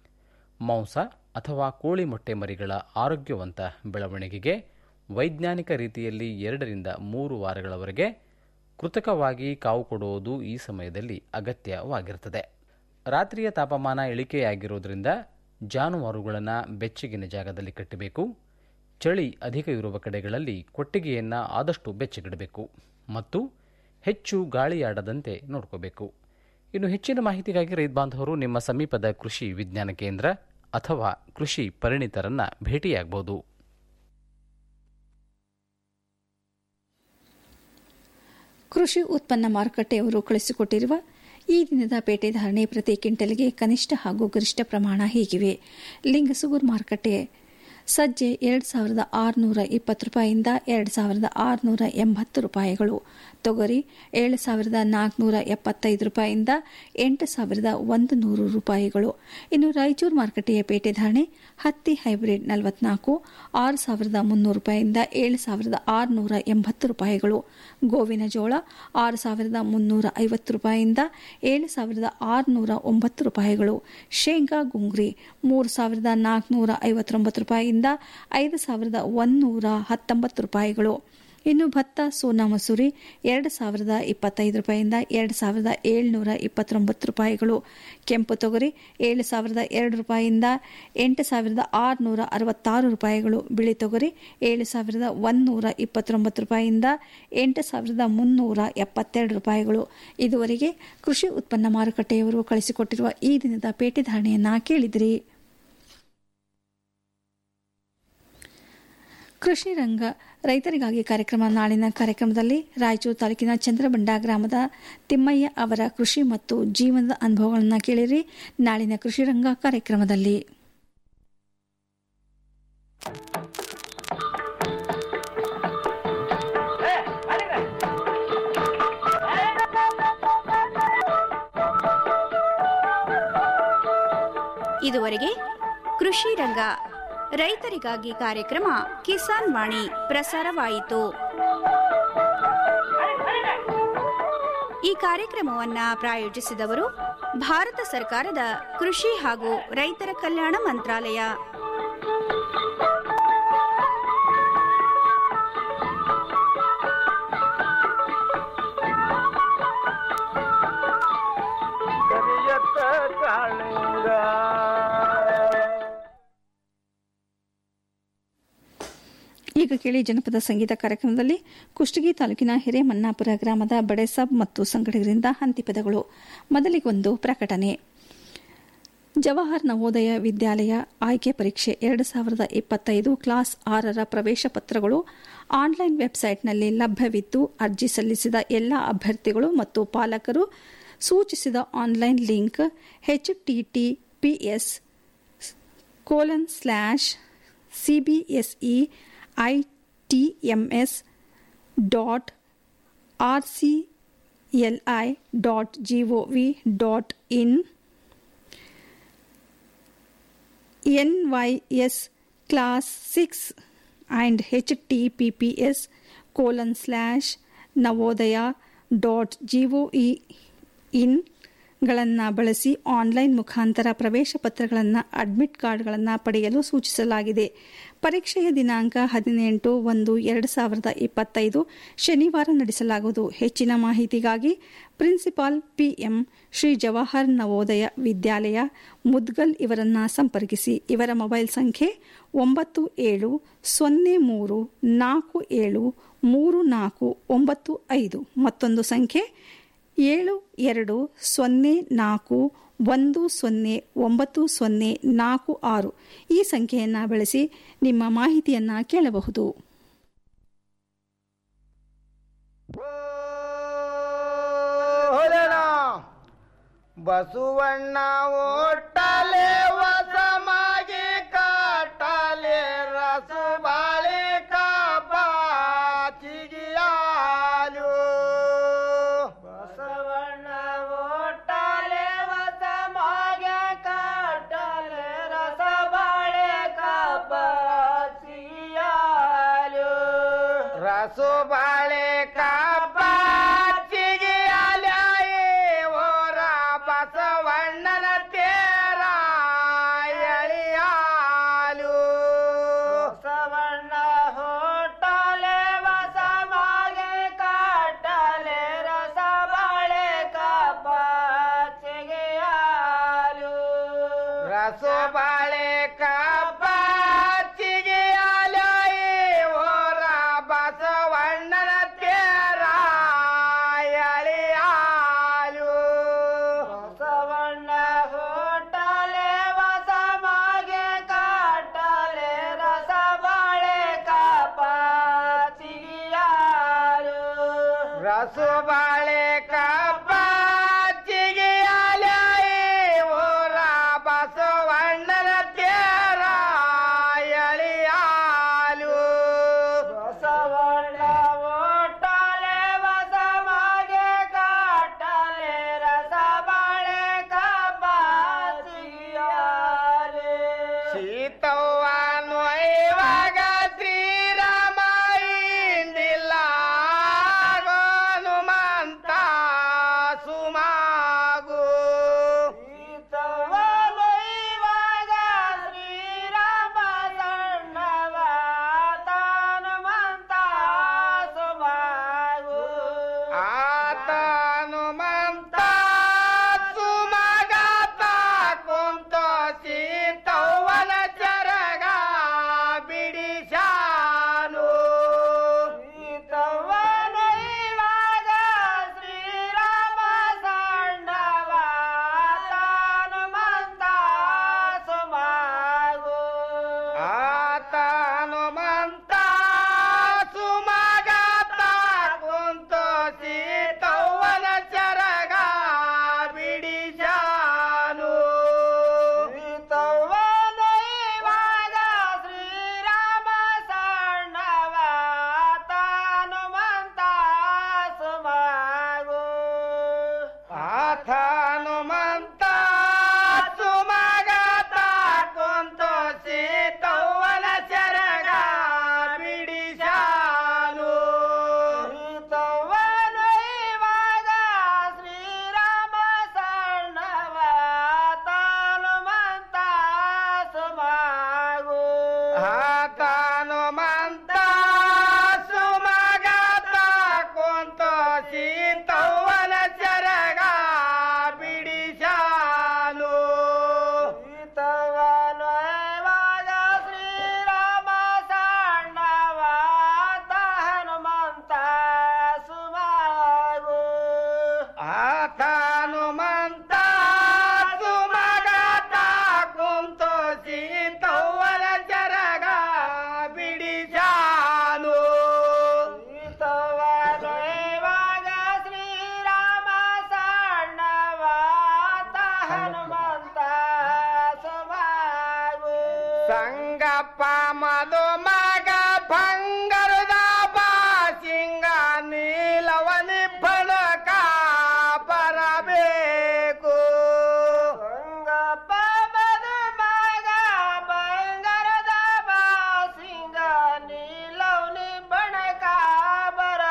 ಮಾಂಸ ಅಥವಾ ಕೋಳಿ ಮೊಟ್ಟೆ ಮರಿಗಳ ಆರೋಗ್ಯವಂತ ಬೆಳವಣಿಗೆಗೆ ವೈಜ್ಞಾನಿಕ ರೀತಿಯಲ್ಲಿ ಎರಡರಿಂದ ಮೂರು ವಾರಗಳವರೆಗೆ ಕೃತಕವಾಗಿ ಕಾವು ಕೊಡುವುದು ಈ ಸಮಯದಲ್ಲಿ ಅಗತ್ಯವಾಗಿರುತ್ತದೆ ರಾತ್ರಿಯ ತಾಪಮಾನ ಇಳಿಕೆಯಾಗಿರುವುದರಿಂದ ಜಾನುವಾರುಗಳನ್ನು ಬೆಚ್ಚಗಿನ ಜಾಗದಲ್ಲಿ ಕಟ್ಟಬೇಕು ಚಳಿ ಅಧಿಕ ಇರುವ ಕಡೆಗಳಲ್ಲಿ ಕೊಟ್ಟಿಗೆಯನ್ನು ಆದಷ್ಟು ಬೆಚ್ಚಗಿಡಬೇಕು ಮತ್ತು ಹೆಚ್ಚು ಗಾಳಿಯಾಡದಂತೆ ನೋಡ್ಕೋಬೇಕು ಇನ್ನು ಹೆಚ್ಚಿನ ಮಾಹಿತಿಗಾಗಿ ರೈತ ಬಾಂಧವರು ನಿಮ್ಮ ಸಮೀಪದ ಕೃಷಿ ವಿಜ್ಞಾನ ಕೇಂದ್ರ ಅಥವಾ ಕೃಷಿ ಪರಿಣಿತರನ್ನ ಭೇಟಿಯಾಗಬಹುದು ಕೃಷಿ ಉತ್ಪನ್ನ ಮಾರುಕಟ್ಟೆಯವರು ಕಳಿಸಿಕೊಟ್ಟಿರುವ ಈ ದಿನದ ಪೇಟೆ ಧಾರಣೆ ಪ್ರತಿ ಕ್ವಿಂಟಲ್ಗೆ ಕನಿಷ್ಠ ಹಾಗೂ ಗರಿಷ್ಠ ಪ್ರಮಾಣ ಹೀಗಿವೆ ಲಿಂಗಸೂಗೂರು ಮಾರುಕಟ್ಟೆ ಸಜ್ಜೆ ಎರಡು ಸಾವಿರದ ಆರುನೂರ ಇಪ್ಪತ್ತು ರೂಪಾಯಿಯಿಂದ ಎರಡು ಸಾವಿರದ ಆರುನೂರ ಎಂಬತ್ತು ರೂಪಾಯಿಗಳು ತೊಗರಿ ಏಳು ಸಾವಿರದ ನಾಲ್ಕುನೂರ ಎಪ್ಪತ್ತೈದು ರೂಪಾಯಿಯಿಂದ ಎಂಟು ಸಾವಿರದ ಒಂದು ನೂರು ರೂಪಾಯಿಗಳು ಇನ್ನು ರಾಯಚೂರು ಮಾರುಕಟ್ಟೆಯ ಪೇಟೆ ಧಾರಣೆ ಹತ್ತಿ ಹೈಬ್ರಿಡ್ ನಲವತ್ನಾಲ್ಕು ಆರು ಸಾವಿರದ ಮುನ್ನೂರು ರೂಪಾಯಿಯಿಂದ ಏಳು ಸಾವಿರದ ಆರುನೂರ ಎಂಬತ್ತು ರೂಪಾಯಿಗಳು ಗೋವಿನ ಜೋಳ ಆರು ಸಾವಿರದ ಮುನ್ನೂರ ಐವತ್ತು ರೂಪಾಯಿಯಿಂದ ಏಳು ಸಾವಿರದ ಆರುನೂರ ಒಂಬತ್ತು ರೂಪಾಯಿಗಳು ಶೇಂಗಾ ಗುಂಗ್ರಿ ಮೂರು ಸಾವಿರದ ನಾಲ್ಕುನೂರ ಐವತ್ತೊಂಬತ್ತು ರೂಪಾಯಿಯಿಂದ ಐದು ಸಾವಿರದ ಒಂದೂರ ಹತ್ತೊಂಬತ್ತು ರೂಪಾಯಿಗಳು ಇನ್ನು ಭತ್ತ ಸೋನಾ ಮಸೂರಿ ಎರಡು ಸಾವಿರದ ಇಪ್ಪತ್ತೈದು ರೂಪಾಯಿಯಿಂದ ಎರಡು ಸಾವಿರದ ಏಳುನೂರ ಇಪ್ಪತ್ತೊಂಬತ್ತು ರೂಪಾಯಿಗಳು ಕೆಂಪು ತೊಗರಿ ಏಳು ಸಾವಿರದ ಎರಡು ರೂಪಾಯಿಯಿಂದ ಎಂಟು ಸಾವಿರದ ಆರುನೂರ ಅರವತ್ತಾರು ರೂಪಾಯಿಗಳು ಬಿಳಿ ತೊಗರಿ ಏಳು ಸಾವಿರದ ಒಂದೂರ ಇಪ್ಪತ್ತೊಂಬತ್ತು ರೂಪಾಯಿಯಿಂದ ಎಂಟು ಸಾವಿರದ ಮುನ್ನೂರ ಎಪ್ಪತ್ತೆರಡು ರೂಪಾಯಿಗಳು ಇದುವರೆಗೆ ಕೃಷಿ ಉತ್ಪನ್ನ ಮಾರುಕಟ್ಟೆಯವರು ಕಳಿಸಿಕೊಟ್ಟಿರುವ ಈ ದಿನದ ಪೇಟೆ ಧಾರಣೆಯನ್ನ ಕೇಳಿದಿರಿ ಕೃಷಿ ರಂಗ ರೈತರಿಗಾಗಿ ಕಾರ್ಯಕ್ರಮ ನಾಳಿನ ಕಾರ್ಯಕ್ರಮದಲ್ಲಿ ರಾಯಚೂರು ತಾಲೂಕಿನ ಚಂದ್ರಬಂಡ ಗ್ರಾಮದ ತಿಮ್ಮಯ್ಯ ಅವರ ಕೃಷಿ ಮತ್ತು ಜೀವನದ ಅನುಭವಗಳನ್ನು ಕೇಳಿರಿ ನಾಳಿನ ಕೃಷಿ ರಂಗ ಕಾರ್ಯಕ್ರಮದಲ್ಲಿ ಇದುವರೆಗೆ ಕೃಷಿ ರಂಗ ರೈತರಿಗಾಗಿ ಕಾರ್ಯಕ್ರಮ ಕಿಸಾನ್ ವಾಣಿ ಪ್ರಸಾರವಾಯಿತು ಈ ಕಾರ್ಯಕ್ರಮವನ್ನ ಪ್ರಾಯೋಜಿಸಿದವರು ಭಾರತ ಸರ್ಕಾರದ ಕೃಷಿ ಹಾಗೂ ರೈತರ ಕಲ್ಯಾಣ ಮಂತ್ರಾಲಯ ಕರಿಯತ್ತ ಕಾಳಿಂಗ ಈಗ ಕೇಳಿ ಜನಪದ ಸಂಗೀತ ಕಾರ್ಯಕ್ರಮದಲ್ಲಿ ಕುಷ್ಟಗಿ ತಾಲೂಕಿನ ಹಿರೇಮನ್ನಾಪುರ ಗ್ರಾಮದ ಬಡೆಸಾಬ್ ಮತ್ತು ಸಂಗಡಿಗರಿಂದ ಹಂತಿಪದಗಳು ಮೊದಲಿಗೊಂದು ಪ್ರಕಟಣೆ ಜವಾಹರ್ ನವೋದಯ ವಿದ್ಯಾಲಯ ಆಯ್ಕೆ ಪರೀಕ್ಷೆ ಎರಡು ಸಾವಿರದ ಇಪ್ಪತ್ತೈದು ಕ್ಲಾಸ್ ಆರರ ಪ್ರವೇಶ ಪತ್ರಗಳು ಆನ್ಲೈನ್ ವೆಬ್ಸೈಟ್ನಲ್ಲಿ ಲಭ್ಯವಿದ್ದು ಅರ್ಜಿ ಸಲ್ಲಿಸಿದ ಎಲ್ಲ ಅಭ್ಯರ್ಥಿಗಳು ಮತ್ತು ಪಾಲಕರು ಸೂಚಿಸಿದ online link HTTPS colon slash CBSE ITMS dot R C L I dot GOV dot in N Y S class six and H T P P S colon slash Navodaya dot GOE in ಗಳನ್ನು ಬಳಸಿ online ಮುಖಾಂತರ ಪ್ರವೇಶ ಪತ್ರಗಳನ್ನು admit ಕಾರ್ಡ್ಗಳನ್ನು ಪಡೆಯಲು ಸೂಚಿಸಲಾಗಿದೆ ಪರೀಕ್ಷೆಯ ದಿನಾಂಕ ಹದಿನೆಂಟು ಒಂದು ಎರಡು ಸಾವಿರದ ಇಪ್ಪತ್ತೈದು ಶನಿವಾರ ನಡೆಸಲಾಗುವುದು ಹೆಚ್ಚಿನ ಮಾಹಿತಿಗಾಗಿ ಪ್ರಿನ್ಸಿಪಾಲ್ ಪಿಎಂ ಶ್ರೀ ಜವಾಹರ್ ನವೋದಯ ವಿದ್ಯಾಲಯ ಮುದ್ಗಲ್ ಇವರನ್ನ ಸಂಪರ್ಕಿಸಿ ಇವರ ಮೊಬೈಲ್ ಸಂಖ್ಯೆ ಒಂಬತ್ತು ಏಳು ಸೊನ್ನೆ ಮೂರು ನಾಲ್ಕು ಏಳು ಮೂರು ನಾಲ್ಕು ಒಂಬತ್ತು ಐದು ಮತ್ತೊಂದು ಸಂಖ್ಯೆ ಏಳು ಎರಡು ಸೊನ್ನೆ ನಾಲ್ಕು ಒಂದು ಸೊನ್ನೆ ಒಂಬತ್ತು ಸೊನ್ನೆ ನಾಲ್ಕು ಆರು ಈ ಸಂಖ್ಯೆಯನ್ನು ಬಳಸಿ ನಿಮ್ಮ ಮಾಹಿತಿಯನ್ನು ಕೇಳಬಹುದು ಹೊಲೆನ ಬಸವಣ್ಣ ಒಟ್ಟಲೆ ವಸಮಾಗಿ ಕಾಟಲೆ ರಸು ಬಾಳೆ ಕಾಪಾಚಿಗಿಯಾಲು ಬಸವಣ್ಣ ಒಟ್ಟಲೆ ವಸಮಾಗೆ ಕಾಟಲೆ ರಸ ಬಾಳೆ ಕಾಪಾಚಿಗಿಯಾಲು ರಸು ಬಾಳೆ ಕಾಪಾಚಿಗಿಯಾಲ ಓರ ಬಸವಣ್ಣನ ತೇರ ಎಳಿಯಾಲು ಬಸವಣ್ಣ ಹೋಟಲೆ ಬಸಮಾಗೆ ಕಾಟಲೆ ರಸ ಬಾಳೆ ಕಾಪಾಚಿಗಿಯಾಲು ರಸ ಬಾಳೆ ಕಾಪಾಚಿಗಿಯಾಲ ಓರ ಬಸವಣ್ಣನ ತೇರ ಎಳಿಯಾಲು ಬಸವಣ್ಣ ಹೋಟಲೆ ಬಸಮಾಗೆ ಕಾಟಲೆ ರಸ ಬಾಳೆ ಕಾಪಾಚಿಗಿಯಾಲು ರಸ ಬಾಳೆ ಕಾಪಾಚಿಗಿಯಾಲ ಓರ ಬಸವಣ್ಣನ ತೇರ ಎಳಿಯಾಲು ಬಸವಣ್ಣ ಓಟಲೆ ಬಸಮಾಗೆ ಕಾಟಲೆ ರಸ ಬಾಳೆ ಕಾಪಾಚಿಗಿಯಾಲೆ ಸೀತವ್ವ ನೊಯ್ವಾಗ ಶ್ರೀರಾಮ ಇಂದಿಲ್ಲ ಹನುಮಂತ ಸಂಗಪ್ಪ ಮಧು ಮಗ ಭಂಗ